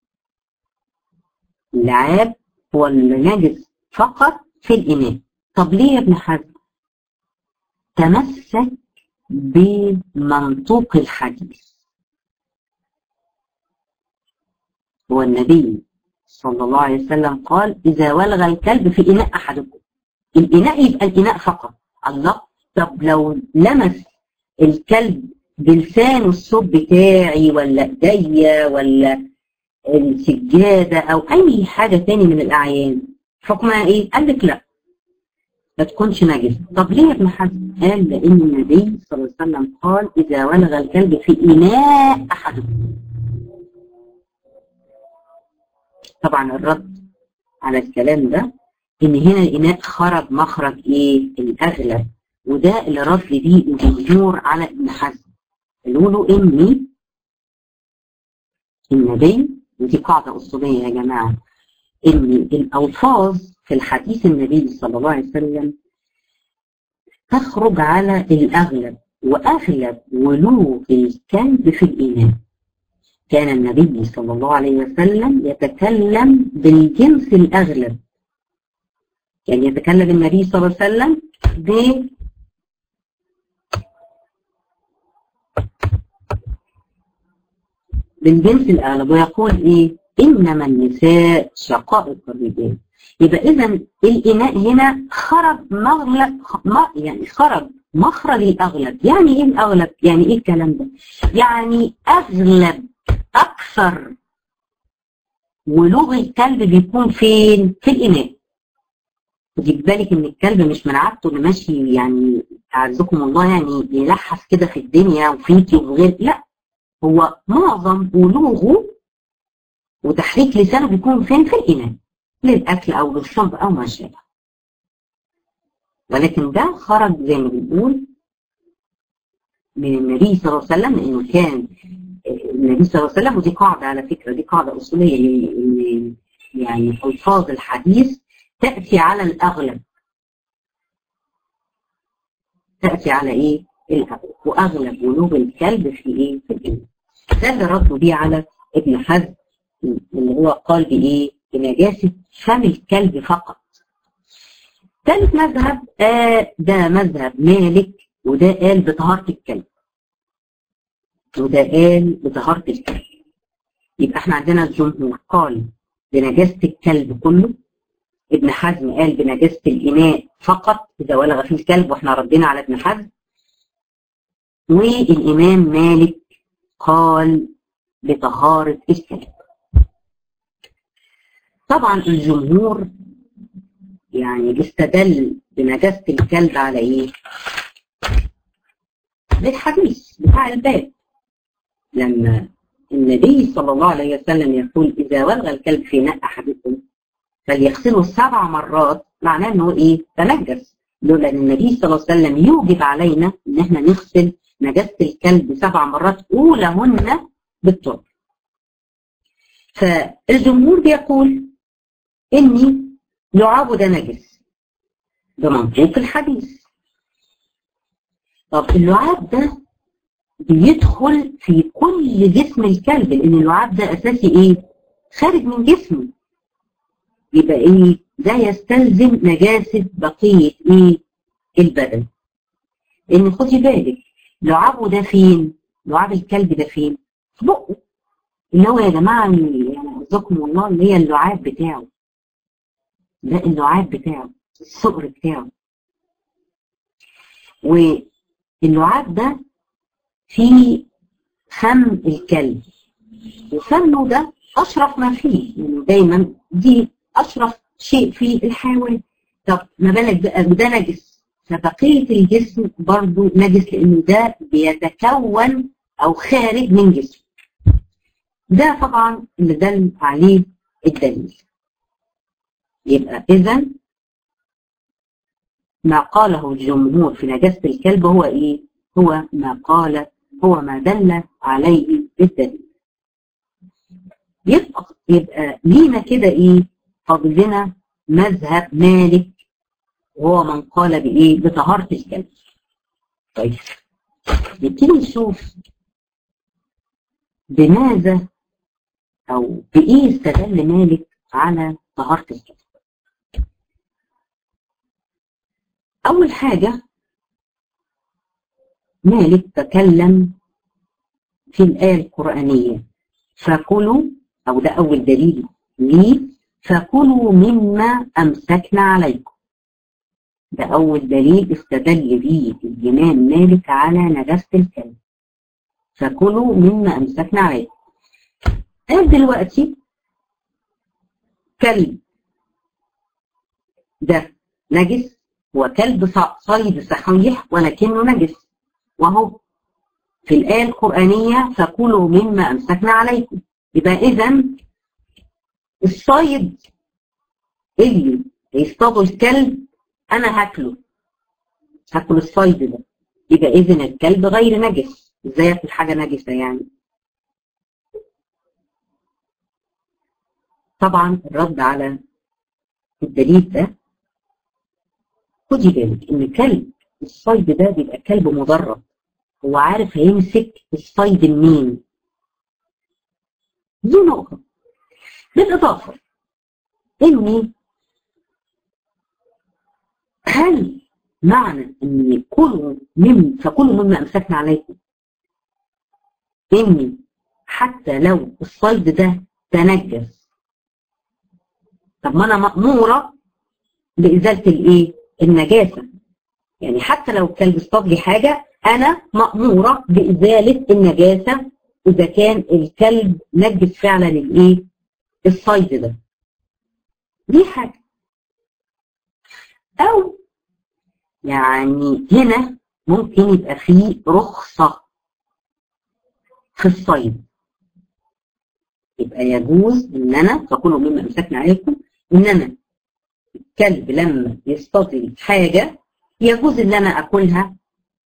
اللعاب هو اللي نجس فقط في الإناء طب ليه يا ابن حزم تمسك بمنطوق الحديث هو النبي صلى الله عليه وسلم قال إذا ولغ الكلب في إناء أحدكم الإناء يبقى الإناء فقط الله طب لو لمس الكلب بلسانه الصوت بتاعي ولا ايديا ولا السجادة أو أي حاجة تاني من الأعيان حكمها إيه؟ قال لك لا ما تكونش نجس طب ليه يا ابن حزم؟ قال لأن النبي صلى الله عليه وسلم قال إذا ولغ الكلب في إناء أحدكم طبعا الرد على الكلام ده إن هنا الإناء خرج مخرج إيه؟ الأغلب وده اللي رد بيه الجمهور على ابن حزم قالوا له إني النبي ودي قاعدة أصولية يا جماعة إن الألفاظ في الحديث النبي صلى الله عليه وسلم تخرج على الأغلب وأغلب ولوغ الكلب في الإيمان كان النبي صلى الله عليه وسلم يتكلم بالجنس الأغلب يعني يتكلم النبي صلى الله عليه وسلم ب بالجنس الأغلب ويقول إيه إنما النساء شقائق الرجال يبقى إذا الإناء هنا خرج مغلب يعني خرج مخرج الأغلب يعني إيه الأغلب؟ يعني إيه الكلام ده؟ يعني أغلب أكثر ولوغ الكلب بيكون فين؟ في الإناء خدي بالك إن الكلب مش من عادته اللي ماشي يعني أعزكم الله يعني يلحس كده في الدنيا وفيكي وغير لا هو معظم ولوغه وتحريك لسانه بيكون فين؟ في الإناء للأكل أو للشرب أو ما شابه ولكن ده خرج زي ما بنقول من النبي صلى الله عليه وسلم لأنه كان النبي صلى الله عليه وسلم ودي قاعدة على فكرة دي قاعدة أصولية إن يعني ألفاظ الحديث تأتي على الأغلب تأتي على إيه؟ الأغلب وأغلب ولوغ الكلب في إيه؟ في الإيه؟ ده اللي ردوا بيه على ابن حزم اللي هو قال بإيه؟ بنجاسة فم الكلب فقط ثالث مذهب آه ده مذهب مالك وده قال بطهارة الكلب وده قال بطهارة الكلب يبقى احنا عندنا الجمهور قال بنجاسة الكلب كله ابن حزم قال بنجاسة الإناء فقط إذا ولغ فيه الكلب واحنا ردينا على ابن حزم والإمام مالك قال بطهارة الكلب طبعا الجمهور يعني استدل بنجاسة الكلب على ايه؟ بالحديث بتاع الباب لما النبي صلى الله عليه وسلم يقول إذا ولغ الكلب في ناء أحدكم فليغسله سبع مرات معناه إنه إيه؟ تنجس لولا أن النبي صلى الله عليه وسلم يوجب علينا إن إحنا نغسل نجاسة الكلب سبع مرات أولهن بالتراب فالجمهور بيقول إني لعاب ده نجس بمنطوق الحديث طب اللعاب ده بيدخل في كل جسم الكلب لان اللعاب ده اساسي ايه خارج من جسمه يبقى ايه ده يستلزم نجاسة بقية ايه البدن لان خدي بالك لعابه ده فين لعاب الكلب ده فين في بقه اللي هو يا جماعة يعني عزكم الله اللي هي اللعاب بتاعه ده اللعاب بتاعه الصقر بتاعه واللعاب ده فيه فم الكلب وفمه ده أشرف ما فيه يعني دايما دي أشرف شيء في الحيوان طب ما بالك بقى ده نجس فبقية الجسم برضو نجس لأنه ده بيتكون أو خارج من جسم ده طبعا اللي دل عليه الدليل يبقى إذا ما قاله الجمهور في نجاسة الكلب هو إيه؟ هو ما قال هو ما دل عليه الدليل. يبقى يبقى لينا كده إيه؟ فاضل لنا مذهب مالك وهو من قال بإيه؟ بطهارة الكلب. طيب نبتدي نشوف بماذا أو بإيه استدل مالك على طهارة الكلب. أول حاجة مالك تكلم في الآية القرآنية فكلوا أو ده أول دليل ليه فكلوا مما أمسكنا عليكم ده أول دليل استدل به الإمام مالك على نجاسة الكلب فكلوا مما أمسكنا عليكم قال دلوقتي كلب ده نجس وكلب صيد صحيح ولكنه نجس وهو في الآية القرآنية فكلوا مما أمسكنا عليكم يبقى إذا الصيد اللي يصطادوا الكلب أنا هاكله هاكل الصيد ده يبقى اذا الكلب غير نجس ازاي اكل حاجه نجسه يعني طبعا الرد على الدليل ده خدي بالك ان كلب الصيد ده بيبقى كلب مدرب هو عارف هيمسك الصيد منين دي نقطة بالإضافة إني هل معنى إن كلوا من فكلوا مما أمسكنا عليكم إني حتى لو الصيد ده تنجس طب ما أنا مأمورة بإزالة الإيه؟ النجاسة يعني حتى لو الكلب اصطاد لي حاجة أنا مأمورة بإزالة النجاسة إذا كان الكلب نجس فعلا الإيه؟ الصيد ده. دي حاجة. أو يعني هنا ممكن يبقى فيه رخصة في الصيد. يبقى يجوز إن أنا فكلوا مما أمسكنا عليكم إن أنا الكلب لما يصطاد لي حاجة يجوز إن أنا أكلها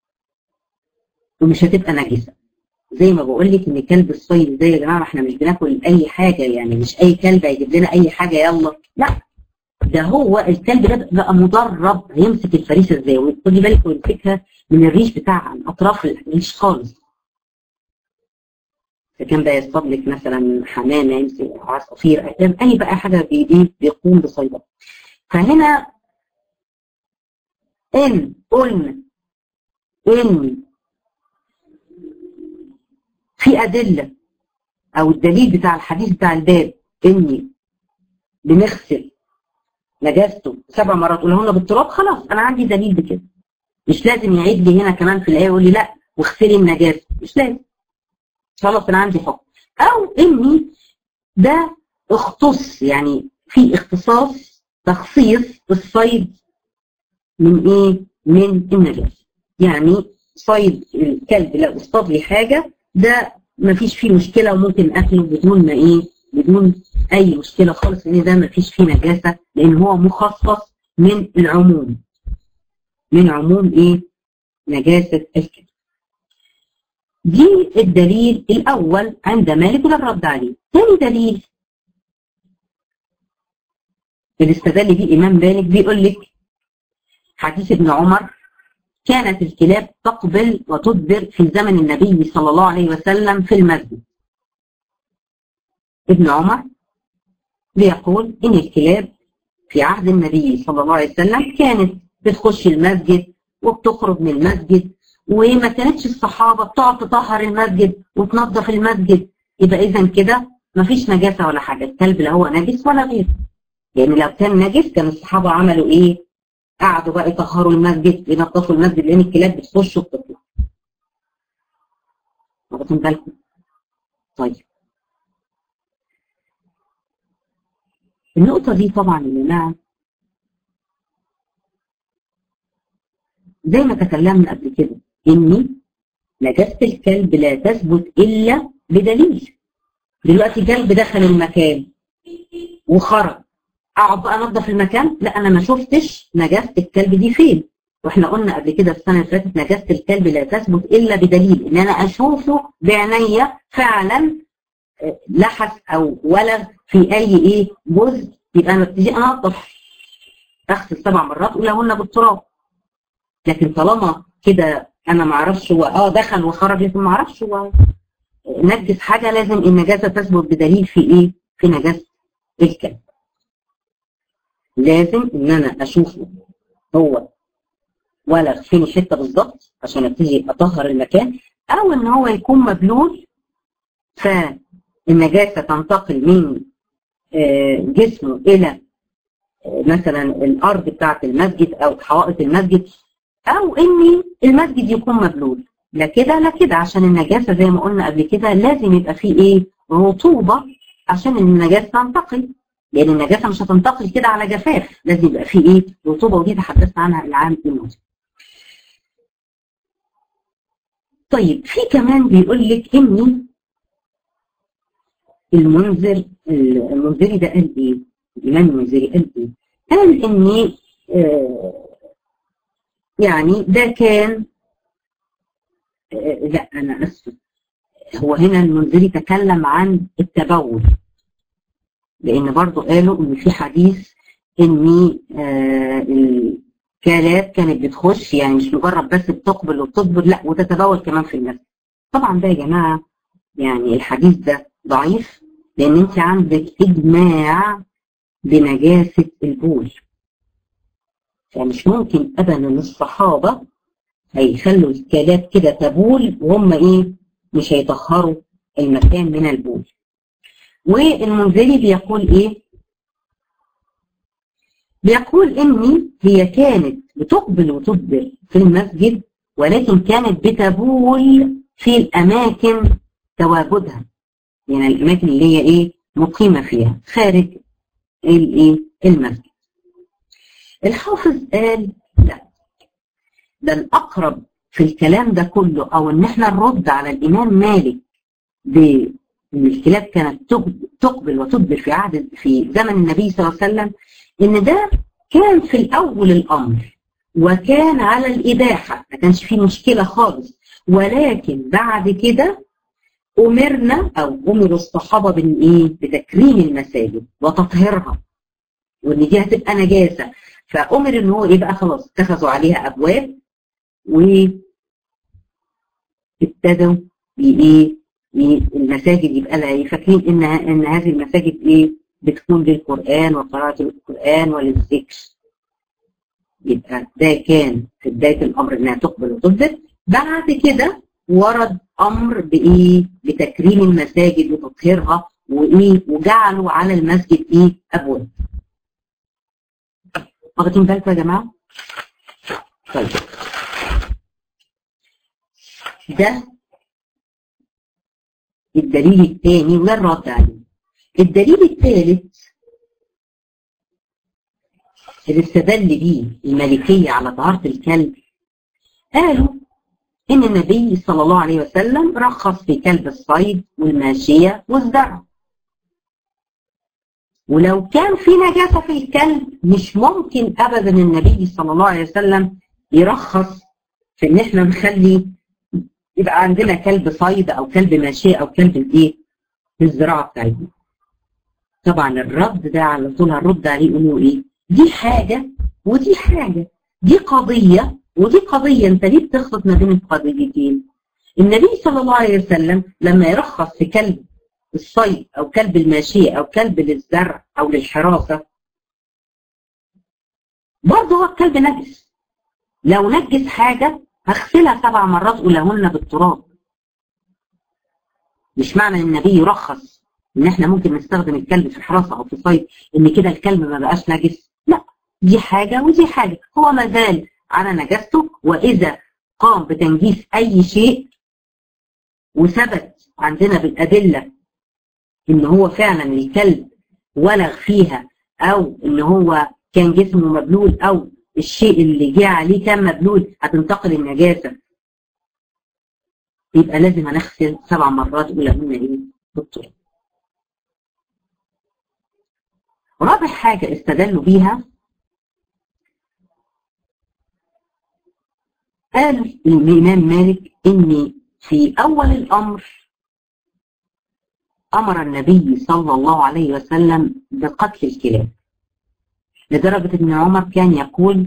ومش هتبقى نجسة. زي ما بقول لك ان كلب الصيد ده يا جماعه احنا مش بناكل اي حاجه يعني مش اي كلب هيجيب لنا اي حاجه يلا لا ده هو الكلب ده بقى مدرب هيمسك الفريسه ازاي وخدي بالك ويمسكها من الريش بتاع اطراف الريش خالص فكان بقى يصطاد لك مثلا حمامه يمسك عصافير اي بقى حاجه بايديه بيقوم بصيدها فهنا ان قلنا ان في أدلة أو الدليل بتاع الحديث بتاع الباب إني بنغسل نجاسته سبع مرات قولهن بالتراب خلاص أنا عندي دليل بكده مش لازم يعيد لي هنا كمان في الآية يقول لي لا واغسلي النجاسة مش لازم خلاص أنا عندي حكم أو إني ده اختص يعني في اختصاص تخصيص الصيد من إيه؟ من النجاسة يعني صيد الكلب لو اصطاد لي حاجة ده ما فيش فيه مشكلة وممكن أكله بدون ما إيه بدون أي مشكلة خالص لأن ده ما فيش فيه نجاسة لأن هو مخصص من العموم من عموم إيه نجاسة الكلب دي الدليل الأول عند مالك وده الرد عليه ثاني دليل اللي استدل بيه إمام مالك بيقول لك حديث ابن عمر كانت الكلاب تقبل وتدبر في زمن النبي صلى الله عليه وسلم في المسجد ابن عمر بيقول إن الكلاب في عهد النبي صلى الله عليه وسلم كانت بتخش المسجد وبتخرج من المسجد وما كانتش الصحابة بتقعد تطهر المسجد وتنظف المسجد يبقى إذا كده مفيش نجاسة ولا حاجة الكلب لا هو نجس ولا غيره يعني لو كان نجس كان الصحابة عملوا إيه قعدوا بقى يطهروا المسجد ينظفوا المسجد لان الكلاب بتخش وبتطلع. واخدين بالكم؟ طيب. النقطة دي طبعا يا جماعة زي ما تكلمنا قبل كده إن نجاسة الكلب لا تثبت إلا بدليل. دلوقتي كلب دخل المكان وخرج اقعد بقى انظف المكان لا انا ما شفتش نجاسه الكلب دي فين واحنا قلنا قبل كده السنه اللي فاتت نجاسه الكلب لا تثبت الا بدليل ان انا اشوفه بعينيا فعلا لحس او ولغ في اي ايه جزء يبقى انا ابتدي انظف اغسل سبع مرات اولهن بالتراب لكن طالما كده انا ما اعرفش هو اه دخل وخرج لكن ما اعرفش هو نجس حاجه لازم النجاسه تثبت بدليل في ايه؟ في نجاسه الكلب. لازم ان انا اشوفه هو ولغ فين الحته بالظبط عشان ابتدي اطهر المكان او ان هو يكون مبلول فالنجاسه تنتقل من جسمه الى مثلا الارض بتاعه المسجد او حوائط المسجد او ان المسجد يكون مبلول لا كده لا كده عشان النجاسه زي ما قلنا قبل كده لازم يبقى فيه ايه رطوبه عشان النجاسه تنتقل لان النجاسه مش هتنتقل كده على جفاف لازم يبقى فيه ايه رطوبه ودي تحدثنا عنها العام الماضي طيب في كمان بيقول لك ان المنذر المنذري ده قال ايه؟ الامام المنذري قال ايه؟ قال ان آه يعني ده كان لا انا اسف هو هنا المنذري تكلم عن التبول لان برضو قالوا ان في حديث ان آه الكالات كانت بتخش يعني مش مجرد بس بتقبل وتقبل لا وتتبول كمان في المسجد طبعا ده يا جماعه يعني الحديث ده ضعيف لان انت عندك اجماع بنجاسه البول فمش ممكن ابدا الصحابه هيخلوا الكلاب كده تبول وهم ايه مش هيطهروا المكان من البول والمنذري بيقول ايه بيقول ان هي كانت بتقبل وتدبر في المسجد ولكن كانت بتبول في الاماكن تواجدها يعني الاماكن اللي هي ايه مقيمه فيها خارج الايه المسجد الحافظ قال لا ده الاقرب في الكلام ده كله او ان احنا نرد على الامام مالك بان الكلاب كانت تقبل وتدبر في عهد في زمن النبي صلى الله عليه وسلم ان ده كان في الاول الامر وكان على الاباحه ما كانش فيه مشكله خالص ولكن بعد كده امرنا او امر الصحابه بان ايه بتكريم المساجد وتطهيرها وان دي هتبقى نجاسه فامر ان هو ايه بقى خلاص اتخذوا عليها ابواب وابتدوا بايه المساجد يبقى لها ايه فاكرين ان ان هذه المساجد ايه بتكون للقران وقراءه القران وللذكر يبقى ده كان في بدايه الامر انها تقبل وتبدل بعد كده ورد امر بايه بتكريم المساجد وتطهيرها وايه وجعلوا على المسجد ايه ابواب واخدين بالكم يا جماعه طيب ده الدليل الثاني وده الرد عليه الدليل الثالث اللي استدل بيه المالكية على طهارة الكلب قالوا إن النبي صلى الله عليه وسلم رخص في كلب الصيد والماشية والزرع ولو كان في نجاسة في الكلب مش ممكن أبدا النبي صلى الله عليه وسلم يرخص في إن إحنا نخلي يبقى عندنا كلب صيد أو كلب ماشية أو كلب الإيه؟ الزراعة بتاعتنا. طبعا الرد ده على طول هنرد عليه يقولوا إيه؟ دي حاجة ودي حاجة دي قضية ودي قضية أنت ليه بتخلط ما بين القضيتين؟ النبي صلى الله عليه وسلم لما يرخص في كلب الصيد او كلب الماشيه او كلب للزرع او للحراسه برضه هو الكلب نجس لو نجس حاجه هغسلها سبع مرات ولهن بالتراب مش معنى ان النبي يرخص ان احنا ممكن نستخدم الكلب في حراسه او في صيد ان كده الكلب ما بقاش نجس لا دي حاجه ودي حاجه هو ما زال على نجاسته واذا قام بتنجيس اي شيء وثبت عندنا بالادله ان هو فعلا الكلب ولغ فيها او ان هو كان جسمه مبلول او الشيء اللي جه عليه كان مبلول هتنتقل النجاسه يبقى لازم هنغسل سبع مرات ولهن ايه بالطرق رابع حاجه استدلوا بيها قال الامام مالك ان في اول الامر أمر النبي صلى الله عليه وسلم بقتل الكلاب لدرجة أن عمر كان يقول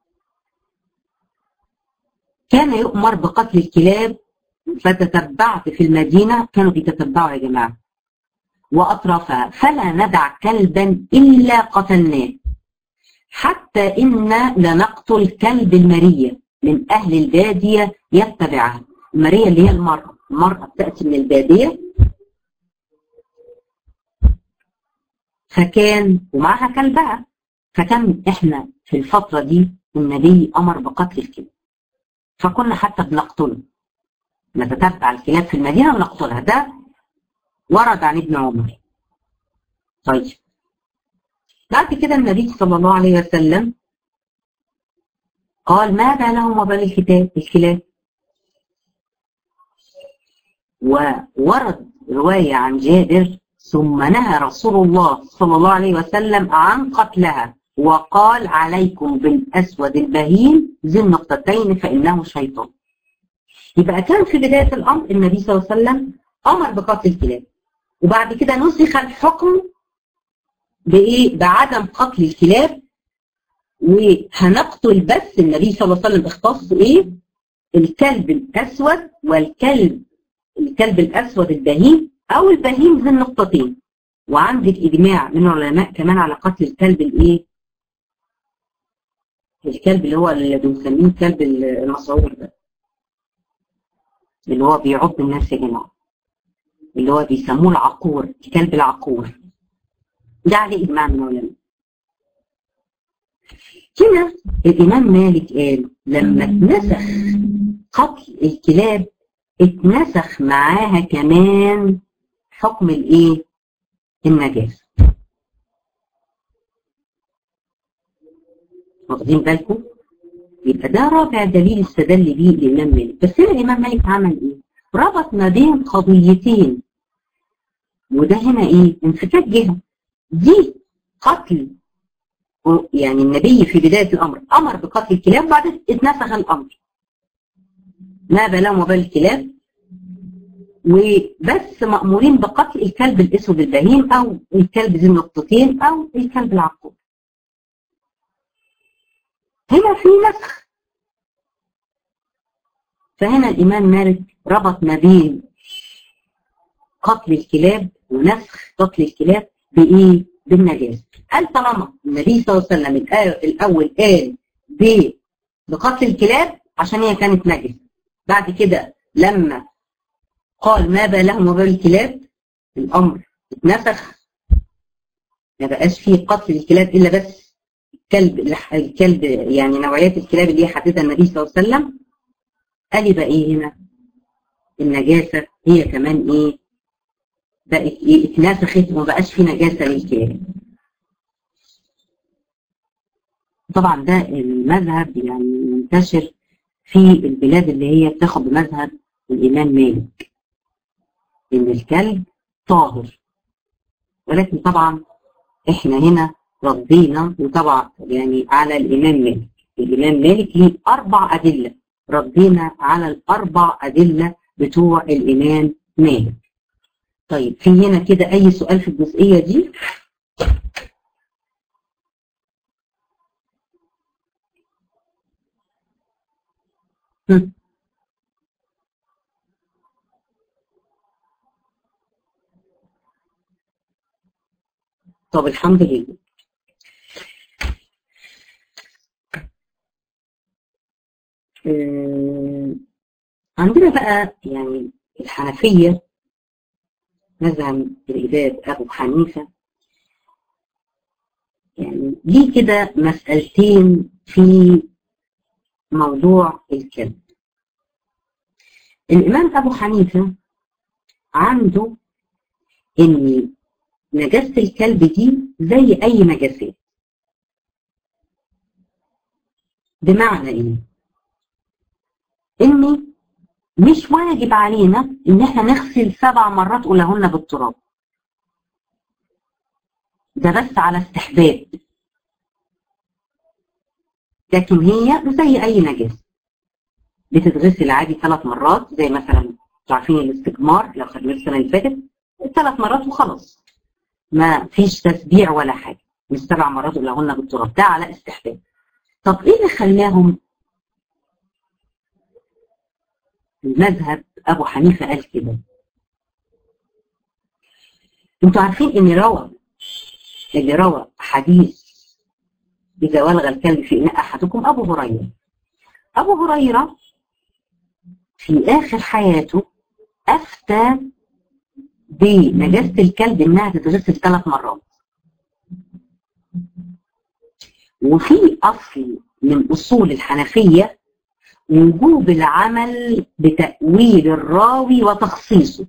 كان يؤمر بقتل الكلاب فتتبعت في المدينة كانوا بيتتبعوا يا جماعة وأطرافها فلا ندع كلبا إلا قتلناه حتى إن لنقتل كلب المرية من أهل البادية يتبعها المرية اللي هي المرأة المرأة بتأتي من البادية فكان ومعها كلبها فكان احنا في الفترة دي النبي أمر بقتل الكلاب فكنا حتى بنقتله نتتبع الكلاب في المدينة ونقتلها ده ورد عن ابن عمر طيب بعد كده النبي صلى الله عليه وسلم قال ماذا لهم وبال الكتاب الكلاب وورد رواية عن جابر ثم نهى رسول الله صلى الله عليه وسلم عن قتلها وقال عليكم بالأسود البهيم ذي النقطتين فإنه شيطان يبقى كان في بداية الأمر النبي صلى الله عليه وسلم أمر بقتل الكلاب وبعد كده نسخ الحكم بإيه؟ بعدم قتل الكلاب وهنقتل بس النبي صلى الله عليه وسلم اختص إيه؟ الكلب الأسود والكلب الكلب الأسود البهيم أو البهيم ذي النقطتين وعندك إجماع من العلماء كمان على قتل الكلب الإيه؟ الكلب اللي هو اللي بنسميه الكلب المسعور ده اللي هو بيعض الناس يا جماعه اللي هو بيسموه العقور الكلب العقور ده عليه اجماع من العلماء هنا الامام مالك قال لما اتنسخ قتل الكلاب اتنسخ معاها كمان حكم الايه النجاسه واخدين بالكم يبقى ده رابع دليل استدل بيه الامام مالك بس هنا الامام مالك عمل ايه ربط ما بين قضيتين وده هنا ايه انفكاك جهه دي قتل يعني النبي في بدايه الامر امر بقتل الكلاب وبعدين اتنسخ الامر ما بلام وبال الكلاب وبس مأمورين بقتل الكلب الاسود البهيم او الكلب ذي النقطتين او الكلب العقور هنا في نسخ فهنا الإمام مالك ربط ما بين قتل الكلاب ونسخ قتل الكلاب بإيه؟ بالنجاسة قال طالما النبي صلى الله عليه وسلم الأول قال بقتل الكلاب عشان هي كانت نجسة بعد كده لما قال ما بالهم وبال الكلاب الأمر اتنسخ ما بقاش فيه قتل الكلاب إلا بس الكلب الكلب يعني نوعيات الكلاب اللي هي حددها النبي صلى الله عليه وسلم قال يبقى ايه هنا النجاسه هي كمان ايه بقت ايه اتنسخت وما بقاش في نجاسه للكلاب طبعا ده المذهب يعني منتشر في البلاد اللي هي بتاخد بمذهب الامام مالك ان الكلب طاهر ولكن طبعا احنا هنا ردينا وطبعا يعني على الإمام مالك الإمام مالك ليه أربع أدلة ردينا على الأربع أدلة بتوع الإمام مالك طيب في هنا كده أي سؤال في الجزئية دي هم. طب الحمد لله عندنا بقى يعني الحنفية مذهب الإمام أبو حنيفة يعني ليه كده مسألتين في موضوع الكلب الإمام أبو حنيفة عنده إن نجاسة الكلب دي زي أي نجاسات بمعنى إيه؟ إن مش واجب علينا إن إحنا نغسل سبع مرات أولهن بالتراب ده بس على استحباب لكن هي زي أي نجاسة بتتغسل عادي ثلاث مرات زي مثلا عارفين الاستجمار لو خدنا السنة اللي فاتت ثلاث مرات وخلاص ما فيش تسبيع ولا حاجة مش سبع مرات أولهن بالتراب ده على استحباب طب إيه اللي خلاهم المذهب ابو حنيفه قال كده انتوا عارفين ان روى اللي روى حديث اذا ولغ الكلب في اناء احدكم ابو هريره ابو هريره في اخر حياته افتى بنجاسه الكلب انها تتغسل ثلاث مرات وفي اصل من اصول الحنفيه وجوب العمل بتأويل الراوي وتخصيصه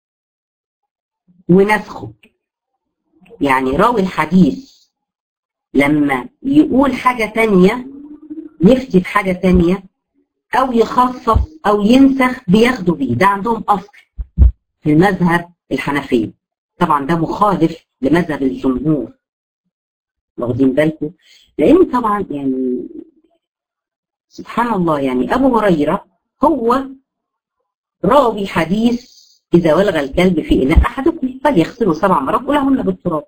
ونسخه يعني راوي الحديث لما يقول حاجة تانية يفتي في حاجة تانية أو يخصص أو ينسخ بياخدوا بيه ده عندهم أصل في المذهب الحنفية طبعا ده مخالف لمذهب الجمهور واخدين بالكم لان طبعا يعني سبحان الله يعني ابو هريره هو راوي حديث اذا ولغ الكلب في اناء احدكم فليغسله سبع مرات ولهن بالتراب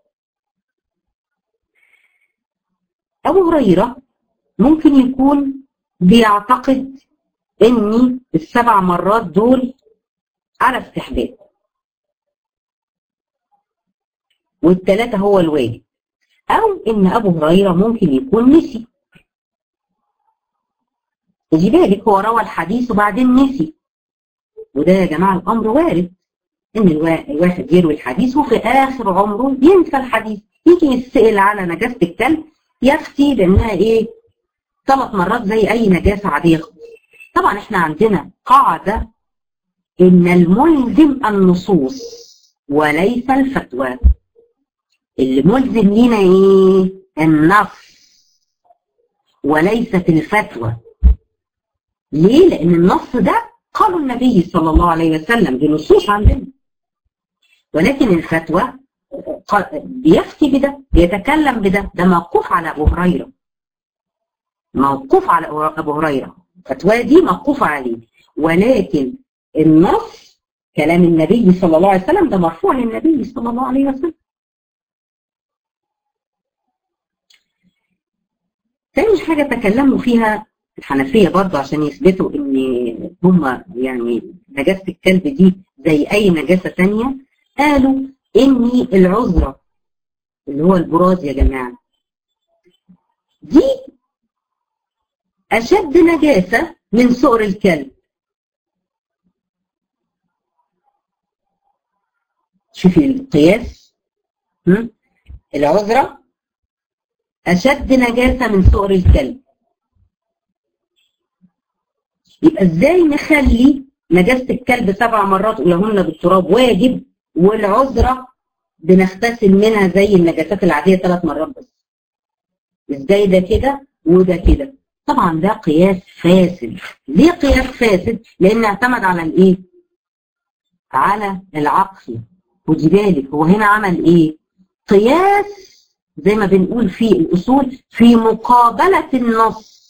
ابو هريره ممكن يكون بيعتقد ان السبع مرات دول على استحباب والثلاثه هو الواجب او ان ابو هريره ممكن يكون نسي خدي بالك هو روى الحديث وبعدين نسي وده يا جماعه الامر وارد ان الواحد يروي الحديث وفي اخر عمره ينسى الحديث يجي يسال على نجاسه الكلب يفتي بانها ايه ثلاث مرات زي اي نجاسه عاديه طبعا احنا عندنا قاعده ان الملزم النصوص وليس الفتوى اللي ملزم لينا ايه النص وليست الفتوى ليه لان النص ده قال النبي صلى الله عليه وسلم دي نصوص عندنا ولكن الفتوى بيفتي بده بيتكلم بده ده موقوف على ابو هريره موقوف على ابو هريره الفتوى دي موقوفه عليه ولكن النص كلام النبي صلى الله عليه وسلم ده مرفوع للنبي صلى الله عليه وسلم تاني حاجة تكلموا فيها الحنفية برضه عشان يثبتوا ان هم يعني نجاسة الكلب دي زي اي نجاسة تانية قالوا ان العذرة اللي هو البراز يا جماعة دي اشد نجاسة من سؤر الكلب شوفي القياس العذرة أشد نجاسة من سؤر الكلب يبقى ازاي نخلي نجاسة الكلب سبع مرات ولهن بالتراب واجب والعذرة بنغتسل منها زي النجاسات العادية ثلاث مرات بس ازاي ده كده وده كده طبعا ده قياس فاسد ليه قياس فاسد لان اعتمد على الايه على العقل خدي بالك هو هنا عمل ايه قياس زي ما بنقول في الأصول في مقابلة النص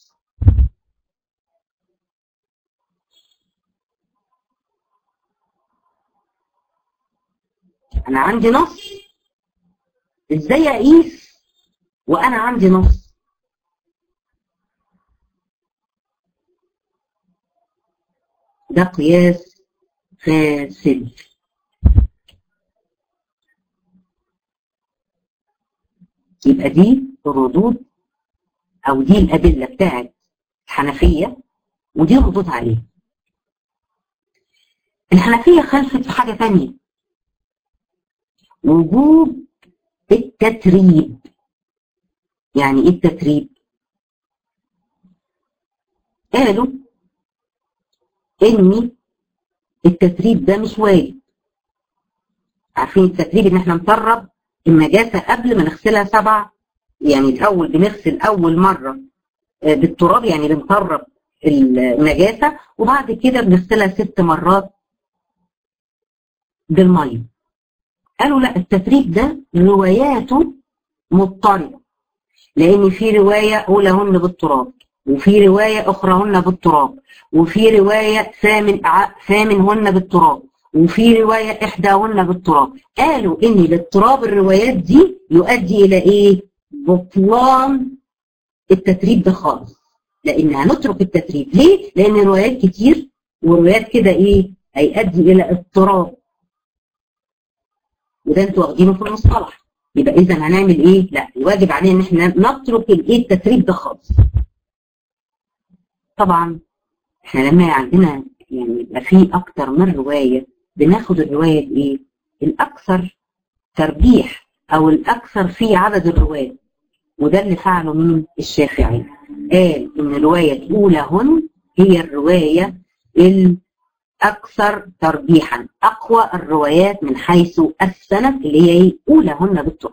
أنا عندي نص إزاي أقيس وأنا عندي نص ده قياس فاسد يبقى دي الردود او دي الادله بتاعت الحنفيه ودي ردود عليه الحنفيه خلفت في حاجه ثانيه وجوب التتريب يعني ايه التتريب قالوا ان التتريب ده مش واجب عارفين التتريب ان احنا نطرب النجاسة قبل ما نغسلها سبع يعني الأول بنغسل أول مرة بالتراب يعني بنطرب النجاسة وبعد كده بنغسلها ست مرات بالمية قالوا لا التتريب ده رواياته مضطربة لأن في رواية أولهن بالتراب وفي رواية أخرهن بالتراب وفي رواية ثامن ثامنهن بالتراب وفي رواية إحداهن بالتراب قالوا إن الاضطراب الروايات دي يؤدي إلى إيه؟ بطلان التتريب ده خالص لأن هنترك التتريب ليه؟ لأن روايات كتير وروايات كده إيه؟ هيؤدي إلى اضطراب وده انتوا واخدينه في المصطلح يبقى إذا هنعمل إيه؟ لا الواجب علينا إن إحنا نترك الإيه التتريب ده خالص طبعا إحنا لما عندنا يعني يبقى في أكتر من رواية بناخد الرواية الايه؟ الأكثر ترجيح أو الأكثر في عدد الروايات وده اللي فعله مين؟ الشافعي قال إن الرواية الأولى هي الرواية الأكثر ترجيحا أقوى الروايات من حيث السند اللي هي أولى بالتراب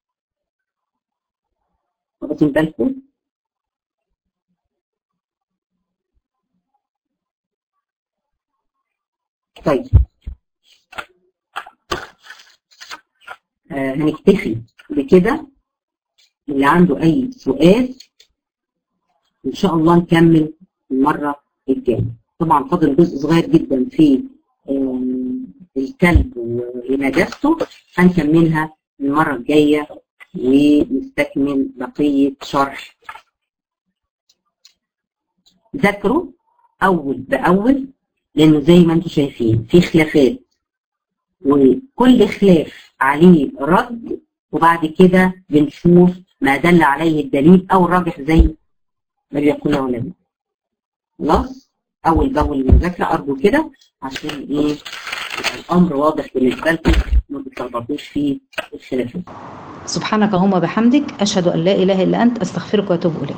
واخدين بالكم؟ طيب آه هنكتفي بكده اللي عنده أي سؤال إن شاء الله نكمل المرة الجاية طبعا فاضل جزء صغير جدا في الكلب ونجاسته هنكملها المرة الجاية ونستكمل بقية شرح ذاكروا أول بأول لأنه زي ما انتم شايفين في خلافات وكل خلاف عليه رد وبعد كده بنشوف ما دل عليه الدليل أو الراجح زي ما بيقول العلماء خلاص أول بأول المذاكرة أرجو كده عشان إيه الأمر واضح بالنسبة لكم ما تتلخبطوش في الخلافات سبحانك اللهم وبحمدك أشهد أن لا إله إلا أنت أستغفرك وأتوب إليك